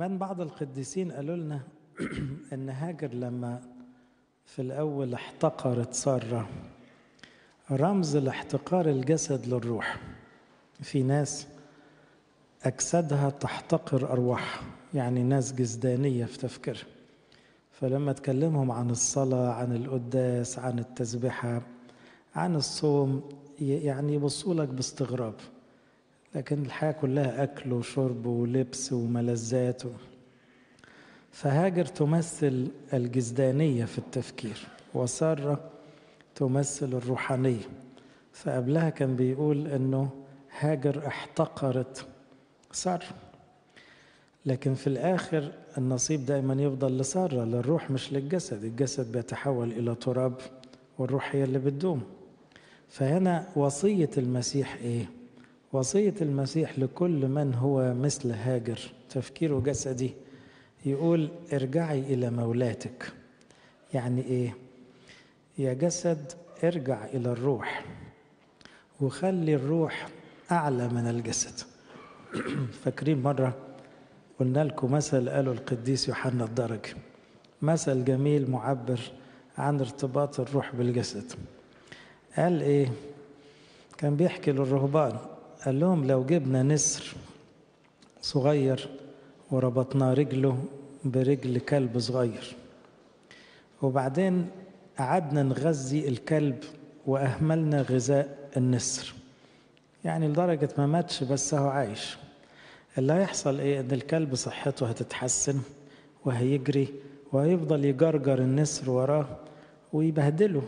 كمان بعض القديسين قالوا لنا ان هاجر لما في الاول احتقرت ساره رمز لاحتقار الجسد للروح في ناس اجسادها تحتقر ارواحها يعني ناس جسدانيه في تفكيرها فلما تكلمهم عن الصلاه عن القداس عن التسبيحه عن الصوم يعني يبصوا لك باستغراب لكن الحياة كلها أكل وشرب ولبس وملذات و... فهاجر تمثل الجسدانية في التفكير وسارة تمثل الروحانية فقبلها كان بيقول أنه هاجر احتقرت سارة لكن في الآخر النصيب دائما يفضل لسارة للروح مش للجسد الجسد بيتحول إلى تراب والروح هي اللي بتدوم فهنا وصية المسيح إيه؟ وصية المسيح لكل من هو مثل هاجر تفكيره جسدي يقول ارجعي إلى مولاتك يعني إيه؟ يا جسد ارجع إلى الروح وخلي الروح أعلى من الجسد فاكرين مرة قلنا لكم مثل قاله القديس يوحنا الدرج مثل جميل معبر عن ارتباط الروح بالجسد قال ايه كان بيحكي للرهبان قال لهم لو جبنا نسر صغير وربطنا رجله برجل كلب صغير وبعدين قعدنا نغذي الكلب واهملنا غذاء النسر يعني لدرجه ما ماتش بس هو عايش اللي هيحصل ايه ان الكلب صحته هتتحسن وهيجري وهيفضل يجرجر النسر وراه ويبهدله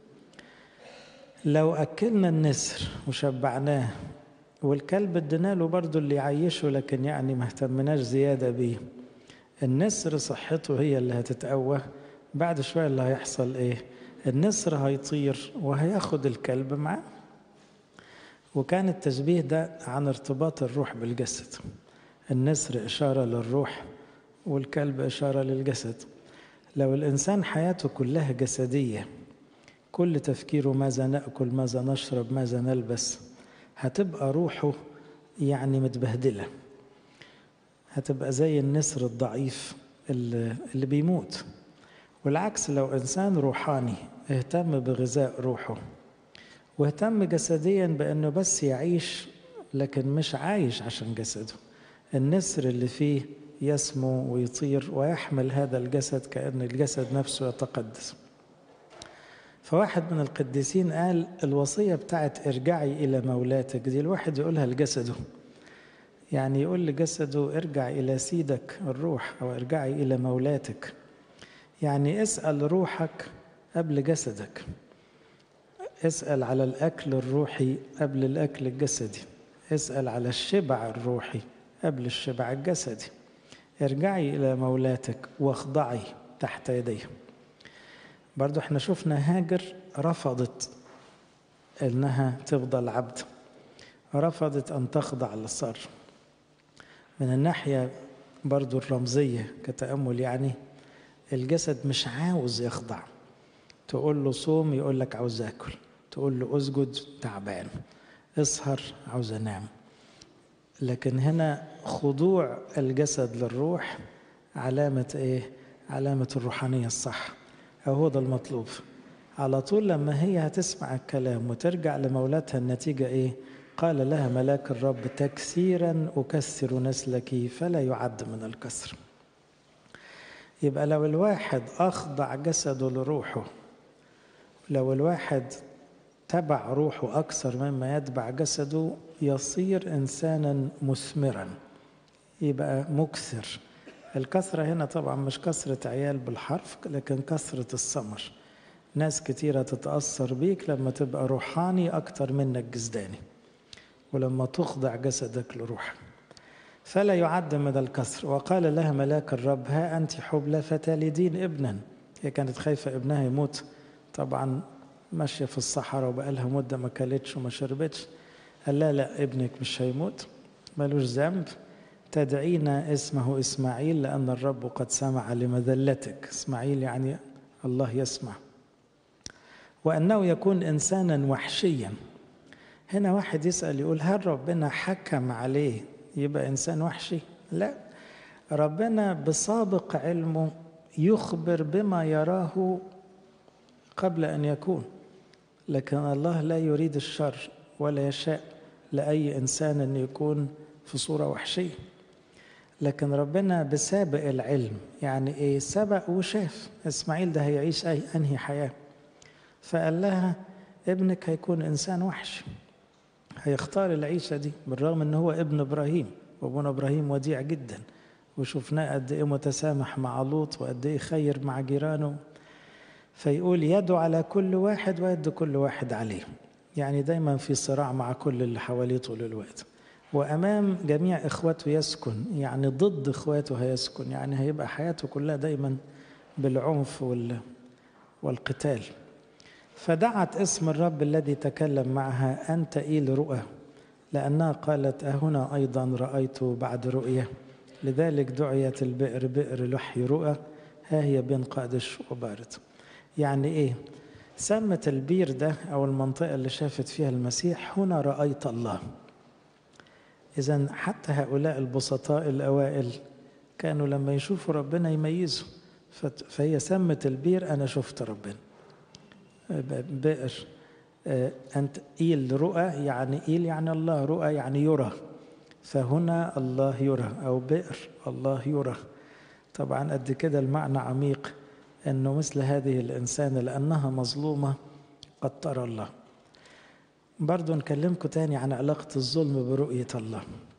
لو أكلنا النسر وشبعناه والكلب ادينا له برضه اللي يعيشه لكن يعني ما اهتمناش زيادة بيه النسر صحته هي اللي هتتقوى بعد شوية اللي هيحصل ايه النسر هيطير وهياخد الكلب معاه وكان التشبيه ده عن ارتباط الروح بالجسد النسر إشارة للروح والكلب إشارة للجسد لو الإنسان حياته كلها جسدية كل تفكيره ماذا ناكل ماذا نشرب ماذا نلبس هتبقى روحه يعني متبهدله هتبقى زي النسر الضعيف اللي, اللي بيموت والعكس لو انسان روحاني اهتم بغذاء روحه واهتم جسديا بانه بس يعيش لكن مش عايش عشان جسده النسر اللي فيه يسمو ويطير ويحمل هذا الجسد كأن الجسد نفسه يتقدس فواحد من القديسين قال الوصية بتاعت ارجعي إلى مولاتك دي الواحد يقولها لجسده يعني يقول لجسده ارجع إلى سيدك الروح أو ارجعي إلى مولاتك يعني اسأل روحك قبل جسدك اسأل على الأكل الروحي قبل الأكل الجسدي اسأل على الشبع الروحي قبل الشبع الجسدي ارجعي إلى مولاتك واخضعي تحت يديه برضو احنا شفنا هاجر رفضت انها تفضل عبد رفضت ان تخضع للصر من الناحية برضو الرمزية كتأمل يعني الجسد مش عاوز يخضع تقول له صوم يقول لك عاوز اكل تقول له اسجد تعبان اسهر عاوز انام لكن هنا خضوع الجسد للروح علامة ايه علامة الروحانية الصح أو هو ده المطلوب على طول لما هي هتسمع الكلام وترجع لمولاتها النتيجة إيه قال لها ملاك الرب تكسيرا أكسر نسلك فلا يعد من الكسر يبقى لو الواحد أخضع جسده لروحه لو الواحد تبع روحه أكثر مما يتبع جسده يصير إنسانا مثمرا يبقى مكثر الكثرة هنا طبعا مش كثرة عيال بالحرف لكن كثرة الثمر ناس كتيرة تتأثر بيك لما تبقى روحاني أكتر منك جسداني ولما تخضع جسدك لروحك فلا يعد من الكسر وقال لها ملاك الرب ها أنت حبلى فتلدين ابنا هي كانت خايفة ابنها يموت طبعا ماشية في الصحراء وبقالها مدة ما كلتش وما شربتش قال لا لا ابنك مش هيموت ملوش ذنب تدعينا اسمه إسماعيل لأن الرب قد سمع لمذلتك إسماعيل يعني الله يسمع وأنه يكون إنسانا وحشيا هنا واحد يسأل يقول هل ربنا حكم عليه يبقى إنسان وحشي لا ربنا بسابق علمه يخبر بما يراه قبل أن يكون لكن الله لا يريد الشر ولا يشاء لأي إنسان أن يكون في صورة وحشية لكن ربنا بسابق العلم يعني إيه سبق وشاف إسماعيل ده هيعيش أي أنهي حياة فقال لها ابنك هيكون إنسان وحش هيختار العيشة دي بالرغم أنه هو ابن إبراهيم وابونا إبراهيم وديع جدا وشفناه قد إيه متسامح مع لوط وقد إيه خير مع جيرانه فيقول يده على كل واحد ويد كل واحد عليه يعني دايما في صراع مع كل اللي حواليه طول الوقت وأمام جميع إخواته يسكن يعني ضد إخواته هيسكن يعني هيبقى حياته كلها دايما بالعنف وال والقتال فدعت اسم الرب الذي تكلم معها أنت إيل رؤى لأنها قالت أهنا أيضا رأيت بعد رؤية لذلك دعيت البئر بئر لحي رؤى ها هي بين قادش وبارد يعني إيه سمت البير ده أو المنطقة اللي شافت فيها المسيح هنا رأيت الله إذا حتى هؤلاء البسطاء الأوائل كانوا لما يشوفوا ربنا يميزوا فهي سمت البير أنا شفت ربنا بئر أنت إيل رؤى يعني إيل يعني الله رؤى يعني يرى فهنا الله يرى أو بئر الله يرى طبعا قد كده المعنى عميق أنه مثل هذه الإنسانة لأنها مظلومة قد ترى الله برضو نكلمكم تاني عن علاقة الظلم برؤية الله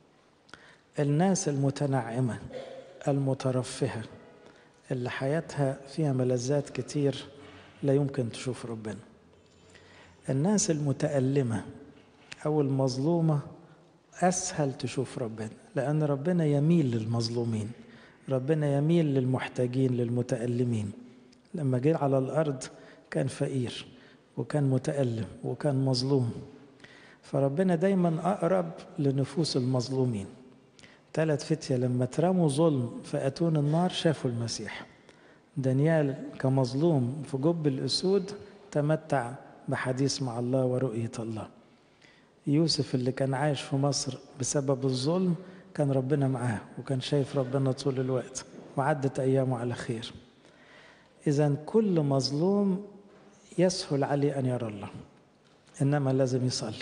الناس المتنعمة المترفهة اللي حياتها فيها ملذات كتير لا يمكن تشوف ربنا الناس المتألمة أو المظلومة أسهل تشوف ربنا لأن ربنا يميل للمظلومين ربنا يميل للمحتاجين للمتألمين لما جه على الأرض كان فقير وكان متألم وكان مظلوم فربنا دايما أقرب لنفوس المظلومين ثلاث فتية لما ترموا ظلم فأتون النار شافوا المسيح دانيال كمظلوم في جب الأسود تمتع بحديث مع الله ورؤية الله يوسف اللي كان عايش في مصر بسبب الظلم كان ربنا معاه وكان شايف ربنا طول الوقت وعدت أيامه على خير إذا كل مظلوم يسهل عليه أن يرى الله إنما لازم يصلي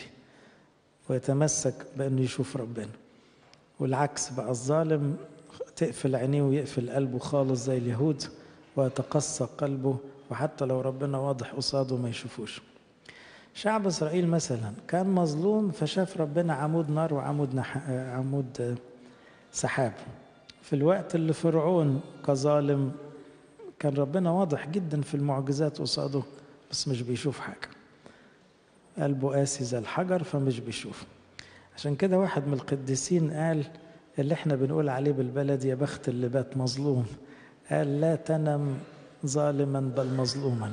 ويتمسك بأنه يشوف ربنا والعكس بقى الظالم تقفل عينيه ويقفل قلبه خالص زي اليهود ويتقصى قلبه وحتى لو ربنا واضح قصاده ما يشوفوش شعب إسرائيل مثلا كان مظلوم فشاف ربنا عمود نار وعمود نح... عمود سحاب في الوقت اللي فرعون كظالم كان ربنا واضح جدا في المعجزات قصاده بس مش بيشوف حاجة قلبه قاسي زي الحجر فمش بيشوف عشان كده واحد من القديسين قال اللي احنا بنقول عليه بالبلد يا بخت اللي بات مظلوم قال لا تنم ظالما بل مظلوما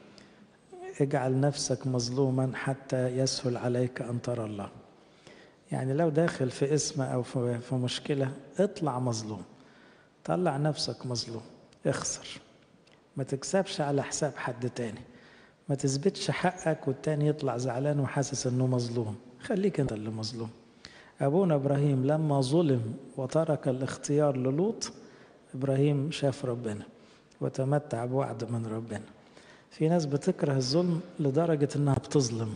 اجعل نفسك مظلوما حتى يسهل عليك ان ترى الله يعني لو داخل في اسم او في مشكله اطلع مظلوم طلع نفسك مظلوم اخسر ما تكسبش على حساب حد تاني ما تثبتش حقك والتاني يطلع زعلان وحاسس انه مظلوم خليك انت اللي مظلوم ابونا ابراهيم لما ظلم وترك الاختيار للوط ابراهيم شاف ربنا وتمتع بوعد من ربنا في ناس بتكره الظلم لدرجة انها بتظلم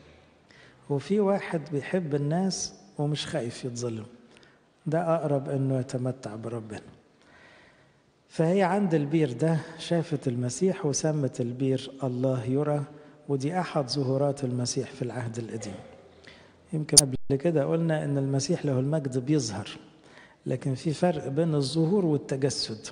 وفي واحد بيحب الناس ومش خايف يتظلم ده اقرب انه يتمتع بربنا فهي عند البير ده شافت المسيح وسمت البير الله يرى ودي احد ظهورات المسيح في العهد القديم يمكن قبل كده قلنا ان المسيح له المجد بيظهر لكن في فرق بين الظهور والتجسد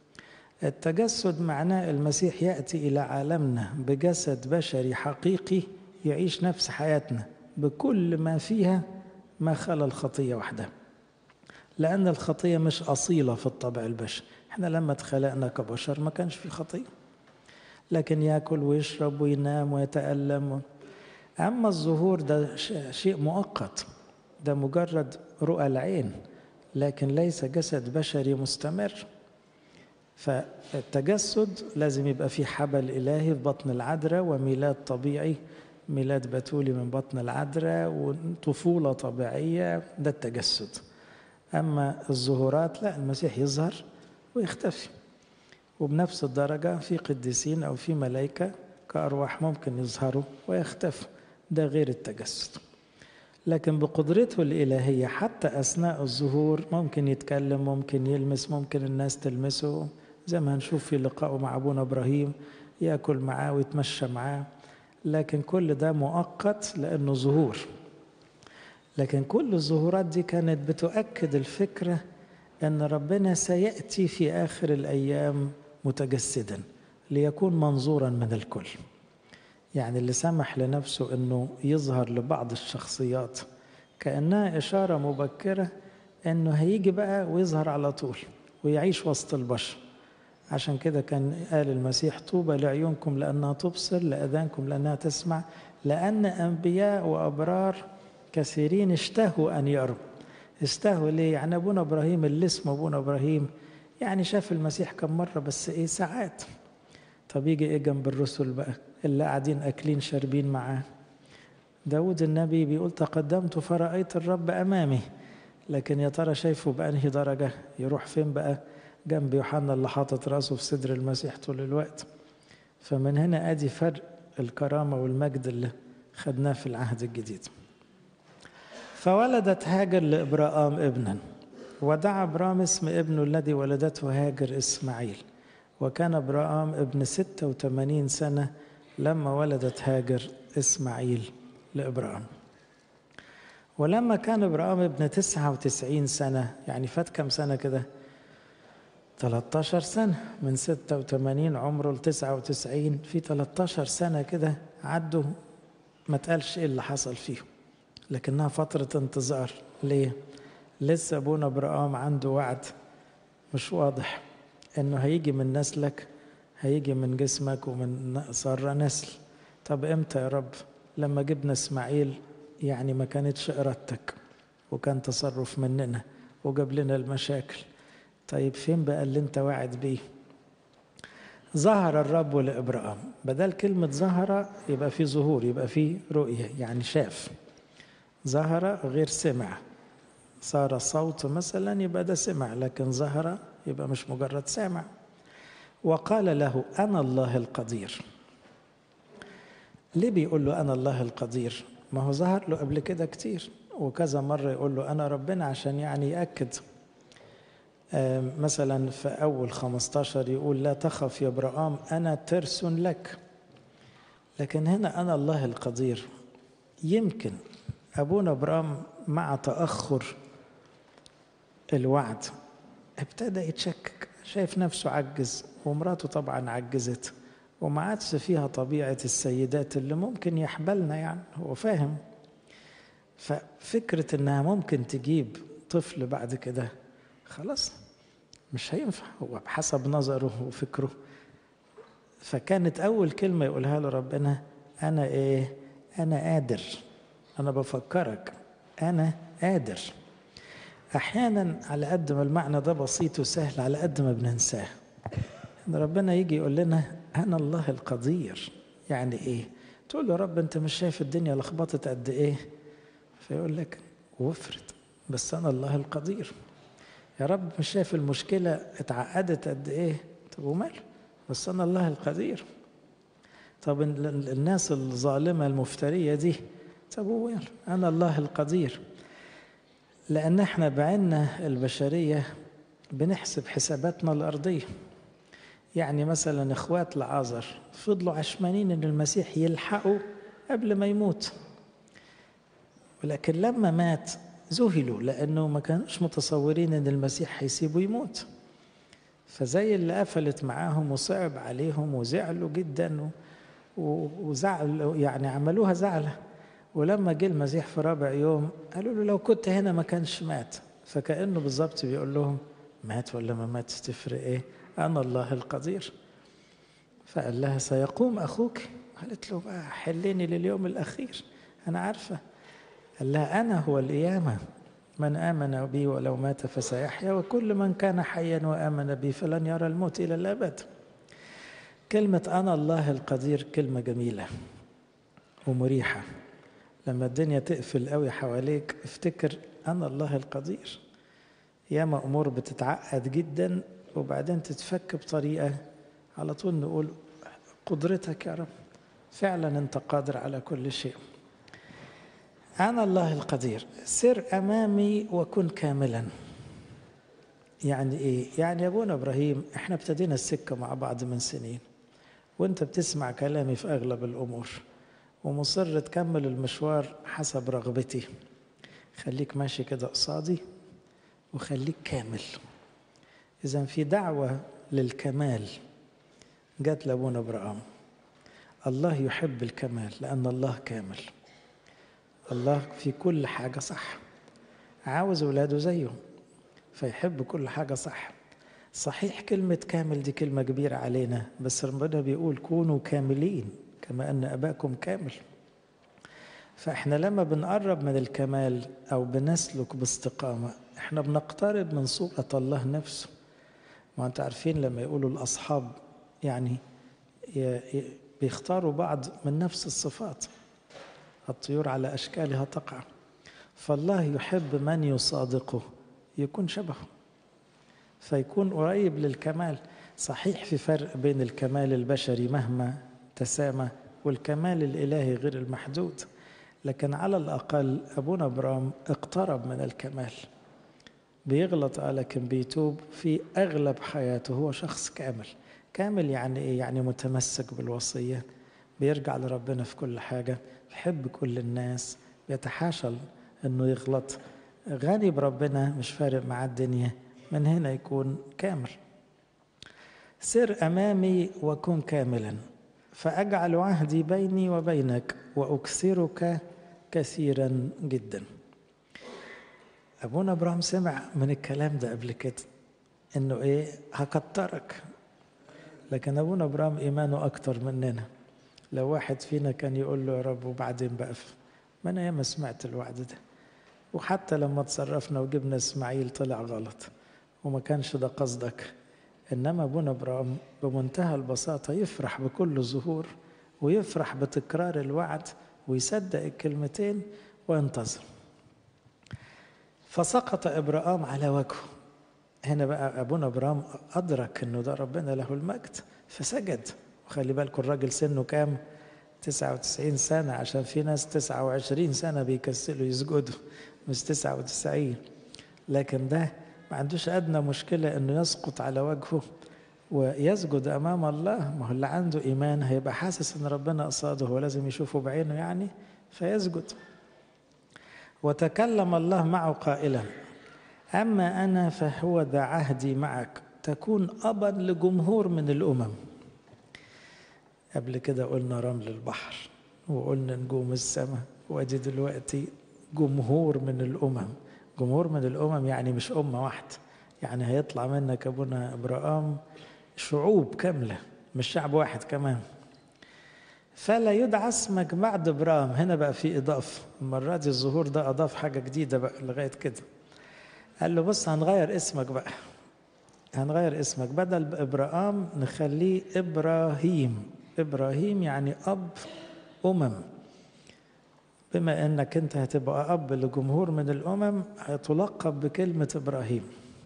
التجسد معناه المسيح ياتي الى عالمنا بجسد بشري حقيقي يعيش نفس حياتنا بكل ما فيها ما خلا الخطيه وحدها لان الخطيه مش اصيله في الطبع البشري احنا لما اتخلقنا كبشر ما كانش في خطيه لكن ياكل ويشرب وينام ويتالم اما الظهور ده شيء مؤقت ده مجرد رؤى العين لكن ليس جسد بشري مستمر فالتجسد لازم يبقى فيه حبل إلهي في بطن العذراء وميلاد طبيعي ميلاد بتولي من بطن العذراء وطفولة طبيعية ده التجسد أما الظهورات لا المسيح يظهر ويختفي وبنفس الدرجة في قديسين أو في ملائكة كأرواح ممكن يظهروا ويختفوا ده غير التجسد لكن بقدرته الإلهية حتى أثناء الظهور ممكن يتكلم ممكن يلمس ممكن الناس تلمسه زي ما هنشوف في لقائه مع أبونا إبراهيم يأكل معاه ويتمشى معاه لكن كل ده مؤقت لأنه ظهور لكن كل الظهورات دي كانت بتؤكد الفكرة أن ربنا سيأتي في آخر الأيام متجسدا ليكون منظورا من الكل يعني اللي سمح لنفسه أنه يظهر لبعض الشخصيات كأنها إشارة مبكرة أنه هيجي بقى ويظهر على طول ويعيش وسط البشر عشان كده كان قال المسيح طوبى لعيونكم لأنها تبصر لأذانكم لأنها تسمع لأن أنبياء وأبرار كثيرين اشتهوا أن يروا استهوا ليه يعني أبونا إبراهيم اللي اسمه أبونا إبراهيم يعني شاف المسيح كم مرة بس إيه ساعات طب يجي إيه جنب الرسل بقى اللي قاعدين أكلين شاربين معاه داود النبي بيقول تقدمت فرأيت الرب أمامي لكن يا ترى شايفه بأنهي درجة يروح فين بقى جنب يوحنا اللي حاطط راسه في صدر المسيح طول الوقت فمن هنا ادي فرق الكرامه والمجد اللي خدناه في العهد الجديد فولدت هاجر لابراهام ابنا ودعا ابرام اسم ابنه الذي ولدته هاجر اسماعيل وكان ابراهام ابن ستة وثمانين سنة لما ولدت هاجر اسماعيل لابراهام ولما كان ابراهام ابن تسعة وتسعين سنة يعني فات كم سنة كده 13 سنة من 86 عمره ل 99 في 13 سنة كده عدوا ما تقالش ايه اللي حصل فيهم لكنها فترة انتظار ليه؟ لسه ابونا ابراهام عنده وعد مش واضح انه هيجي من نسلك هيجي من جسمك ومن سارة نسل طب امتى يا رب؟ لما جبنا اسماعيل يعني ما كانتش ارادتك وكان تصرف مننا وجاب لنا المشاكل طيب فين بقى اللي انت واعد بيه ظهر الرب لابراهام بدل كلمه ظهر يبقى في ظهور يبقى في رؤيه يعني شاف ظهر غير سمع صار صوت مثلا يبقى ده سمع لكن ظهر يبقى مش مجرد سامع وقال له انا الله القدير ليه بيقول له انا الله القدير ما هو ظهر له قبل كده كتير وكذا مره يقول له انا ربنا عشان يعني ياكد مثلا في أول 15 يقول لا تخف يا ابراهام أنا ترس لك لكن هنا أنا الله القدير يمكن أبونا ابراهام مع تأخر الوعد ابتدى يتشكك شايف نفسه عجز ومراته طبعا عجزت وما عادش فيها طبيعة السيدات اللي ممكن يحبلنا يعني هو فاهم ففكرة انها ممكن تجيب طفل بعد كده خلاص مش هينفع هو بحسب نظره وفكره فكانت أول كلمة يقولها له ربنا أنا إيه؟ أنا قادر أنا بفكرك أنا قادر أحيانا على قد ما المعنى ده بسيط وسهل على قد ما بننساه إن ربنا يجي يقول لنا أنا الله القدير يعني إيه؟ تقول له يا رب أنت مش شايف الدنيا لخبطت قد إيه؟ فيقول لك وفرت بس أنا الله القدير يا رب مش شايف المشكلة اتعقدت قد ايه طب وماله بس انا الله القدير طب الناس الظالمة المفترية دي طب وماله انا الله القدير لان احنا بعنا البشرية بنحسب حساباتنا الارضية يعني مثلا اخوات لعازر فضلوا عشمانين ان المسيح يلحقوا قبل ما يموت ولكن لما مات ذهلوا لانه ما كانوش متصورين ان المسيح هيسيبه يموت فزي اللي قفلت معاهم وصعب عليهم وزعلوا جدا وزعل يعني عملوها زعله ولما جه المسيح في رابع يوم قالوا له لو كنت هنا ما كانش مات فكانه بالظبط بيقول لهم مات ولا ما مات تفرق ايه انا الله القدير فقال لها سيقوم اخوك قالت له بقى حليني لليوم الاخير انا عارفه قال لها أنا هو القيامة من آمن بي ولو مات فسيحيا وكل من كان حيا وآمن بي فلن يرى الموت إلى الأبد كلمة أنا الله القدير كلمة جميلة ومريحة لما الدنيا تقفل قوي حواليك افتكر أنا الله القدير ياما أمور بتتعقد جدا وبعدين تتفك بطريقة على طول نقول قدرتك يا رب فعلا أنت قادر على كل شيء أنا الله القدير سر أمامي وكن كاملا يعني إيه؟ يعني يا أبونا إبراهيم إحنا ابتدينا السكة مع بعض من سنين وأنت بتسمع كلامي في أغلب الأمور ومصر تكمل المشوار حسب رغبتي خليك ماشي كده قصادي وخليك كامل إذا في دعوة للكمال جات لأبونا إبراهيم الله يحب الكمال لأن الله كامل الله في كل حاجة صح عاوز أولاده زيه فيحب كل حاجة صح صحيح كلمة كامل دي كلمة كبيرة علينا بس ربنا بيقول كونوا كاملين كما أن أباكم كامل فإحنا لما بنقرب من الكمال أو بنسلك باستقامة إحنا بنقترب من صورة الله نفسه ما أنت عارفين لما يقولوا الأصحاب يعني بيختاروا بعض من نفس الصفات الطيور على أشكالها تقع فالله يحب من يصادقه يكون شبهه فيكون قريب للكمال صحيح في فرق بين الكمال البشري مهما تسامى والكمال الإلهي غير المحدود لكن على الأقل أبونا أبرام اقترب من الكمال بيغلط لكن بيتوب في أغلب حياته هو شخص كامل كامل يعني إيه؟ يعني متمسك بالوصية بيرجع لربنا في كل حاجة بيحب كل الناس بيتحاشى انه يغلط غني بربنا مش فارق مع الدنيا من هنا يكون كامل سر امامي وكن كاملا فاجعل عهدي بيني وبينك واكثرك كثيرا جدا ابونا ابراهيم سمع من الكلام ده قبل كده انه ايه هكترك لكن ابونا ابراهيم ايمانه اكتر مننا لو واحد فينا كان يقول له يا رب وبعدين بقى ما انا ياما سمعت الوعد ده وحتى لما تصرفنا وجبنا اسماعيل طلع غلط وما كانش ده قصدك انما ابونا ابراهيم بمنتهى البساطه يفرح بكل ظهور ويفرح بتكرار الوعد ويصدق الكلمتين وينتظر فسقط ابراهيم على وجهه هنا بقى ابونا ابراهيم ادرك انه ده ربنا له المجد فسجد وخلي بالكم الراجل سنه كام 99 سنة عشان في ناس 29 سنة بيكسلوا يسجدوا مش 99 لكن ده ما عندوش أدنى مشكلة إنه يسقط على وجهه ويسجد أمام الله ما هو اللي عنده إيمان هيبقى حاسس إن ربنا قصاده هو لازم يشوفه بعينه يعني فيسجد وتكلم الله معه قائلا أما أنا فهو ذا عهدي معك تكون أبا لجمهور من الأمم قبل كده قلنا رمل البحر وقلنا نجوم السماء وادي دلوقتي جمهور من الامم جمهور من الامم يعني مش امه واحده يعني هيطلع منك ابونا ابراهام شعوب كامله مش شعب واحد كمان فلا يدعى اسمك بعد ابراهيم هنا بقى في اضافه المره دي الظهور ده اضاف حاجه جديده بقى لغايه كده قال له بص هنغير اسمك بقى هنغير اسمك بدل ابراهام نخليه ابراهيم ابراهيم يعني اب امم بما انك انت هتبقى اب لجمهور من الامم هتلقب بكلمه ابراهيم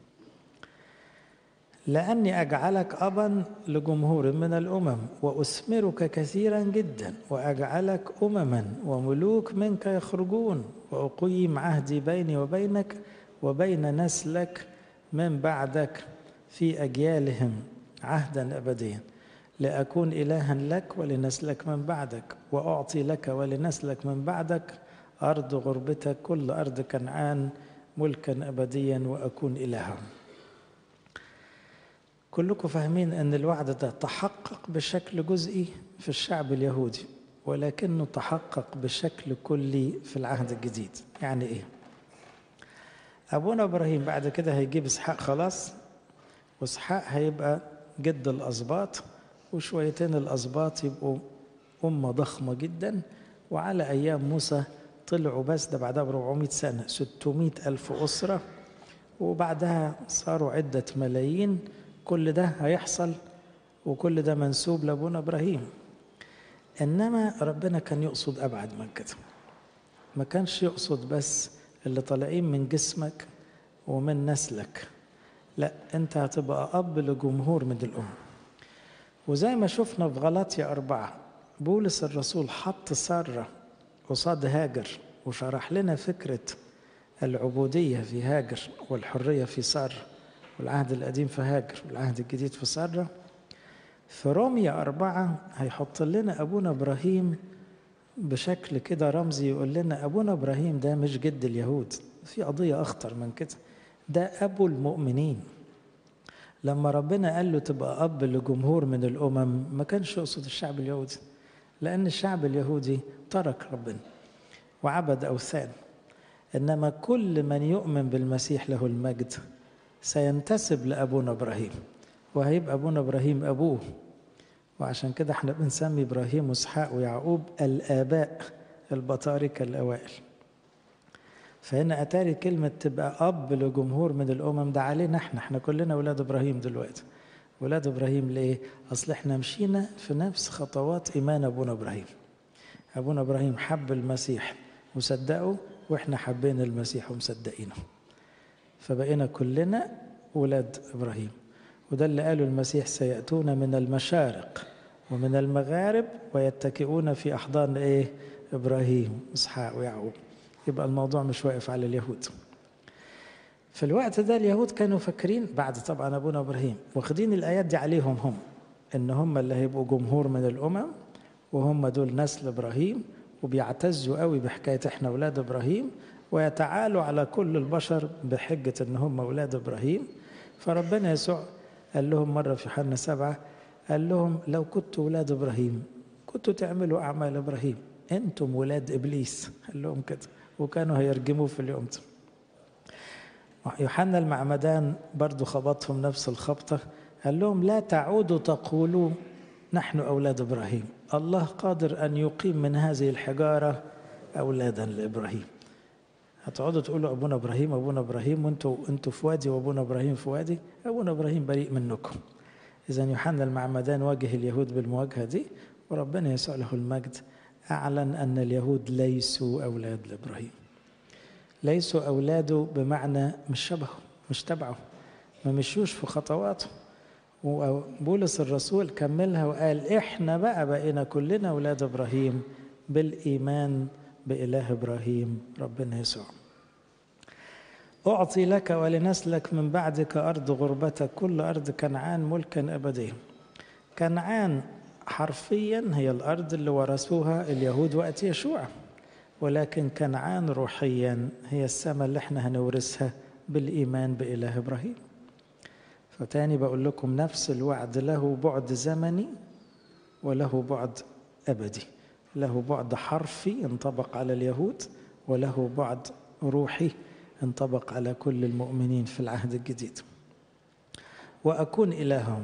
لاني اجعلك ابا لجمهور من الامم واثمرك كثيرا جدا واجعلك امما وملوك منك يخرجون واقيم عهدي بيني وبينك وبين نسلك من بعدك في اجيالهم عهدا ابديا لأكون إلها لك ولنسلك من بعدك وأعطي لك ولنسلك من بعدك أرض غربتك كل أرض كنعان ملكا أبديا وأكون إلها كلكم فاهمين أن الوعد ده تحقق بشكل جزئي في الشعب اليهودي ولكنه تحقق بشكل كلي في العهد الجديد يعني إيه أبونا إبراهيم بعد كده هيجيب إسحاق خلاص وإسحاق هيبقى جد الأسباط وشويتين الأسباط يبقوا أمة ضخمة جدا وعلى أيام موسى طلعوا بس ده بعدها ب 400 سنة 600 ألف أسرة وبعدها صاروا عدة ملايين كل ده هيحصل وكل ده منسوب لأبونا إبراهيم إنما ربنا كان يقصد أبعد من كده ما كانش يقصد بس اللي طالعين من جسمك ومن نسلك لا انت هتبقى اب لجمهور من الامم وزي ما شفنا في غلطية أربعة بولس الرسول حط سارة قصاد هاجر وشرح لنا فكرة العبودية في هاجر والحرية في سارة والعهد القديم في هاجر والعهد الجديد في سارة في رومية أربعة هيحط لنا أبونا إبراهيم بشكل كده رمزي يقول لنا أبونا إبراهيم ده مش جد اليهود في قضية أخطر من كده ده أبو المؤمنين لما ربنا قال له تبقى أب لجمهور من الأمم ما كانش يقصد الشعب اليهودي لأن الشعب اليهودي ترك ربنا وعبد أوثان إنما كل من يؤمن بالمسيح له المجد سينتسب لأبونا إبراهيم وهيبقى أبونا إبراهيم أبوه وعشان كده احنا بنسمي إبراهيم وإسحاق ويعقوب الآباء البطاركة الأوائل فهنا أتاري كلمة تبقى أب لجمهور من الأمم ده علينا احنا احنا كلنا أولاد إبراهيم دلوقتي ولاد إبراهيم ليه؟ أصل احنا مشينا في نفس خطوات إيمان أبونا إبراهيم أبونا إبراهيم حب المسيح وصدقه وإحنا حبينا المسيح ومصدقينه فبقينا كلنا ولاد إبراهيم وده اللي قاله المسيح سيأتون من المشارق ومن المغارب ويتكئون في أحضان إيه؟ إبراهيم إسحاق ويعقوب يبقى الموضوع مش واقف على اليهود في الوقت ده اليهود كانوا فاكرين بعد طبعا ابونا ابراهيم واخدين الايات دي عليهم هم ان هم اللي هيبقوا جمهور من الامم وهم دول نسل ابراهيم وبيعتزوا قوي بحكايه احنا اولاد ابراهيم ويتعالوا على كل البشر بحجه ان هم اولاد ابراهيم فربنا يسوع قال لهم مره في يوحنا سبعه قال لهم لو كنتوا اولاد ابراهيم كنتوا تعملوا اعمال ابراهيم انتم ولاد ابليس قال لهم كده وكانوا هيرجموه في اليوم ده يوحنا المعمدان برضو خبطهم نفس الخبطة قال لهم لا تعودوا تقولوا نحن أولاد إبراهيم الله قادر أن يقيم من هذه الحجارة أولادا لإبراهيم هتقعدوا تقولوا أبونا إبراهيم أبونا إبراهيم وأنتوا أنتوا في وادي وأبونا إبراهيم في وادي أبونا إبراهيم بريء منكم إذا يوحنا المعمدان واجه اليهود بالمواجهة دي وربنا يسوع له المجد أعلن أن اليهود ليسوا أولاد لإبراهيم ليسوا أولاده بمعنى مش شبهه مش تبعه ما مشيوش في خطواته وبولس الرسول كملها وقال احنا بقى بقينا كلنا أولاد إبراهيم بالإيمان بإله إبراهيم ربنا يسوع أعطي لك ولنسلك من بعدك أرض غربتك كل أرض كنعان ملكا أبديا كنعان حرفيا هي الأرض اللي ورثوها اليهود وقت يشوع ولكن كنعان روحيا هي السماء اللي احنا هنورثها بالإيمان بإله إبراهيم فتاني بقول لكم نفس الوعد له بعد زمني وله بعد أبدي له بعد حرفي ينطبق على اليهود وله بعد روحي ينطبق على كل المؤمنين في العهد الجديد وأكون إلههم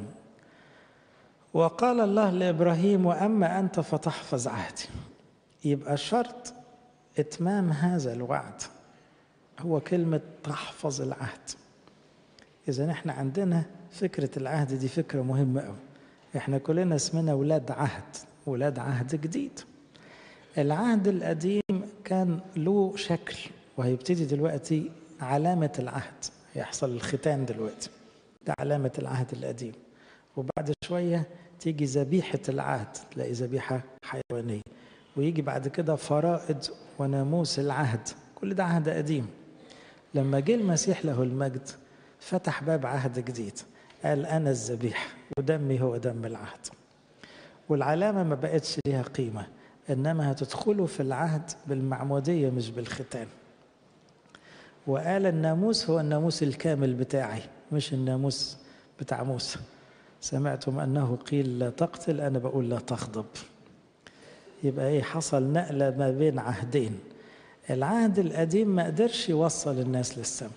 وقال الله لإبراهيم وأما أنت فتحفظ عهدي يبقى شرط إتمام هذا الوعد هو كلمة تحفظ العهد إذا إحنا عندنا فكرة العهد دي فكرة مهمة أوي إحنا كلنا اسمنا ولاد عهد ولاد عهد جديد العهد القديم كان له شكل وهيبتدي دلوقتي علامة العهد هيحصل الختان دلوقتي ده علامة العهد القديم وبعد شوية تيجي ذبيحة العهد تلاقي ذبيحة حيوانية ويجي بعد كده فرائض وناموس العهد كل ده عهد قديم لما جه المسيح له المجد فتح باب عهد جديد قال أنا الذبيحة ودمي هو دم العهد والعلامة ما بقتش ليها قيمة إنما هتدخلوا في العهد بالمعمودية مش بالختان وقال الناموس هو الناموس الكامل بتاعي مش الناموس بتاع موسى سمعتم أنه قيل لا تقتل أنا بقول لا تغضب يبقى ايه حصل نقلة ما بين عهدين العهد القديم ما قدرش يوصل الناس للسماء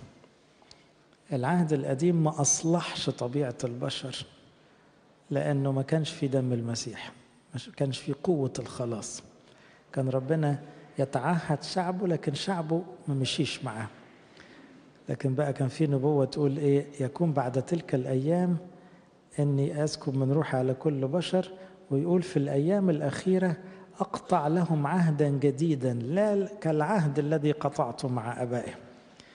العهد القديم ما أصلحش طبيعة البشر لأنه ما كانش في دم المسيح ما كانش في قوة الخلاص كان ربنا يتعهد شعبه لكن شعبه ما مشيش معاه لكن بقى كان في نبوة تقول إيه يكون بعد تلك الأيام إني أسكب من روحي على كل بشر ويقول في الأيام الأخيرة أقطع لهم عهدا جديدا لا كالعهد الذي قطعته مع أبائهم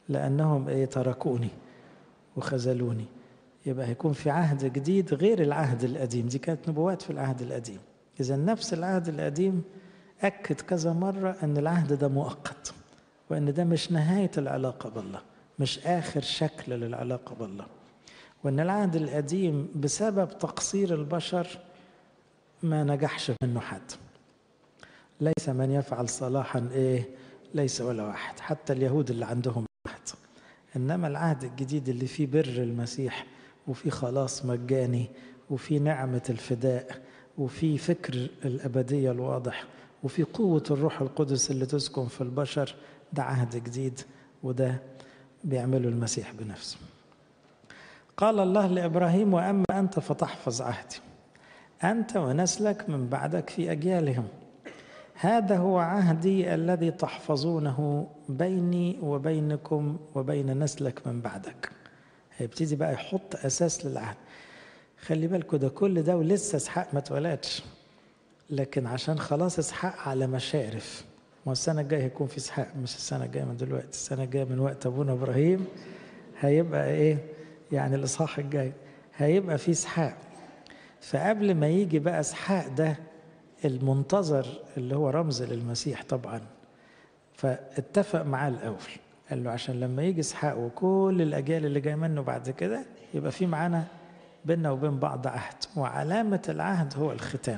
لأنهم إيه تركوني وخذلوني يبقى هيكون في عهد جديد غير العهد القديم دي كانت نبوات في العهد القديم إذا نفس العهد القديم أكد كذا مرة أن العهد ده مؤقت وأن ده مش نهاية العلاقة بالله مش آخر شكل للعلاقة بالله وأن العهد القديم بسبب تقصير البشر ما نجحش منه حد ليس من يفعل صلاحا إيه ليس ولا واحد حتى اليهود اللي عندهم واحد إنما العهد الجديد اللي فيه بر المسيح وفي خلاص مجاني وفي نعمة الفداء وفي فكر الأبدية الواضح وفي قوة الروح القدس اللي تسكن في البشر ده عهد جديد وده بيعمله المسيح بنفسه قال الله لإبراهيم وأما أنت فتحفظ عهدي أنت ونسلك من بعدك في أجيالهم هذا هو عهدي الذي تحفظونه بيني وبينكم وبين نسلك من بعدك هيبتدي بقى يحط أساس للعهد خلي بالكوا ده كل ده ولسه اسحاق ما اتولدش لكن عشان خلاص اسحاق على مشارف ما السنة الجاية هيكون في اسحاق مش السنة الجاية من دلوقتي السنة الجاية من وقت أبونا إبراهيم هيبقى إيه يعني الإصحاح الجاي هيبقى في اسحاق فقبل ما يجي بقى اسحاق ده المنتظر اللي هو رمز للمسيح طبعا فاتفق معاه الأول قال له عشان لما يجي اسحاق وكل الأجيال اللي جاي منه بعد كده يبقى في معانا بيننا وبين بعض عهد وعلامة العهد هو الختام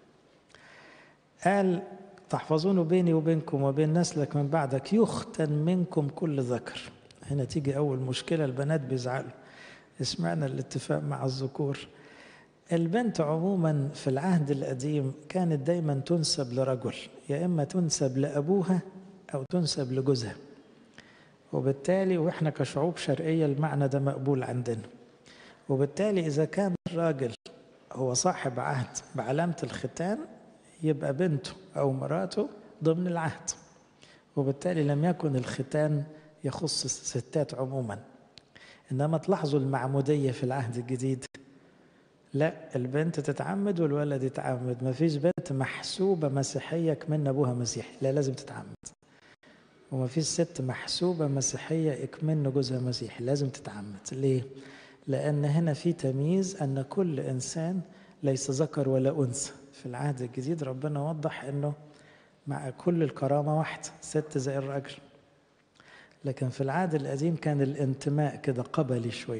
قال تحفظون بيني وبينكم وبين نسلك من بعدك يختن منكم كل ذكر هنا تيجي أول مشكلة البنات بيزعلوا اسمعنا الاتفاق مع الذكور البنت عموما في العهد القديم كانت دايما تنسب لرجل يا إما تنسب لأبوها أو تنسب لجوزها وبالتالي وإحنا كشعوب شرقية المعنى ده مقبول عندنا وبالتالي إذا كان الراجل هو صاحب عهد بعلامة الختان يبقى بنته أو مراته ضمن العهد وبالتالي لم يكن الختان يخص الستات عموما إنما تلاحظوا المعمودية في العهد الجديد لا البنت تتعمد والولد يتعمد ما فيش بنت محسوبة مسيحية كمن أبوها مسيحي لا لازم تتعمد وما فيش ست محسوبة مسيحية اكمن جوزها مسيحي لازم تتعمد ليه؟ لأن هنا في تمييز أن كل إنسان ليس ذكر ولا أنثى في العهد الجديد ربنا وضح أنه مع كل الكرامة واحدة ست زي الراجل لكن في العهد القديم كان الانتماء كده قبلي شوية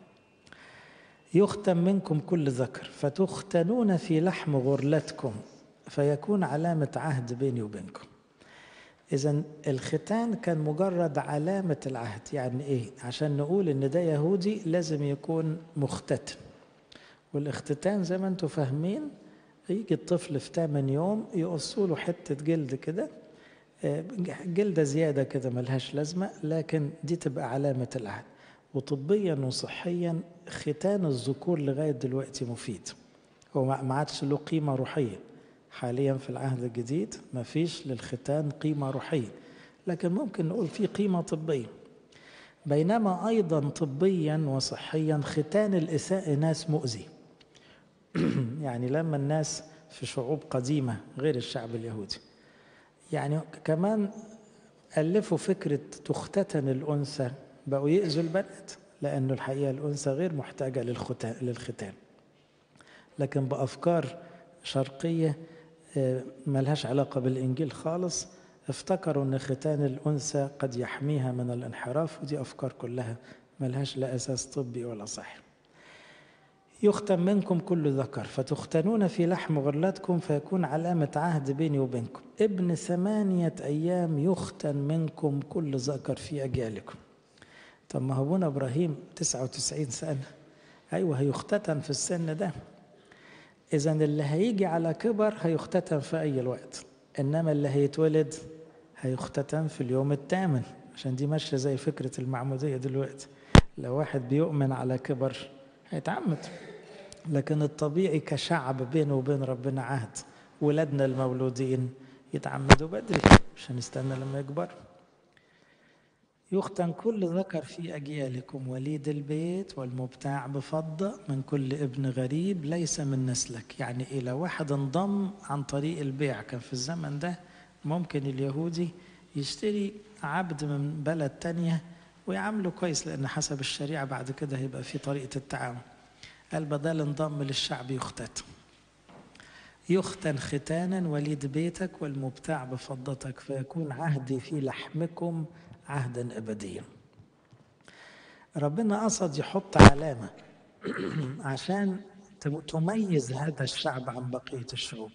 يختم منكم كل ذكر فتختنون في لحم غرلتكم فيكون علامة عهد بيني وبينكم إذا الختان كان مجرد علامة العهد يعني إيه؟ عشان نقول إن ده يهودي لازم يكون مختتن والاختتان زي ما أنتم فاهمين يجي الطفل في 8 يوم يقصوا له حتة جلد كده جلدة زيادة كده ملهاش لازمة لكن دي تبقى علامة العهد وطبيا وصحيا ختان الذكور لغاية دلوقتي مفيد هو ما عادش له قيمة روحية حاليا في العهد الجديد ما فيش للختان قيمة روحية لكن ممكن نقول في قيمة طبية بينما أيضا طبيا وصحيا ختان الإساءة ناس مؤذي يعني لما الناس في شعوب قديمة غير الشعب اليهودي يعني كمان ألفوا فكرة تختتن الأنثى بقوا يأذوا البنات لأنه الحقيقة الأنثى غير محتاجة للختان لكن بأفكار شرقية ملهاش علاقة بالإنجيل خالص افتكروا أن ختان الأنثى قد يحميها من الانحراف ودي أفكار كلها ملهاش لا أساس طبي ولا صحي يختم منكم كل ذكر فتختنون في لحم غرلتكم فيكون علامة عهد بيني وبينكم ابن ثمانية أيام يختن منكم كل ذكر في أجيالكم طب ما هو ابونا إبراهيم 99 سنة أيوة هيختتن في السن ده إذا اللي هيجي على كبر هيختتن في أي الوقت إنما اللي هيتولد هيختتن في اليوم الثامن عشان دي ماشية زي فكرة المعمودية دلوقتي لو واحد بيؤمن على كبر هيتعمد لكن الطبيعي كشعب بينه وبين ربنا عهد ولادنا المولودين يتعمدوا بدري مش هنستنى لما يكبر يختن كل ذكر في أجيالكم وليد البيت والمبتاع بفضة من كل ابن غريب ليس من نسلك يعني إيه لو واحد انضم عن طريق البيع كان في الزمن ده ممكن اليهودي يشتري عبد من بلد تانية ويعامله كويس لأن حسب الشريعة بعد كده هيبقى في طريقة التعامل قال بدل انضم للشعب يختت يختن ختانا وليد بيتك والمبتاع بفضتك فيكون عهدي في لحمكم عهدا أبديا ربنا قصد يحط علامة عشان تميز هذا الشعب عن بقية الشعوب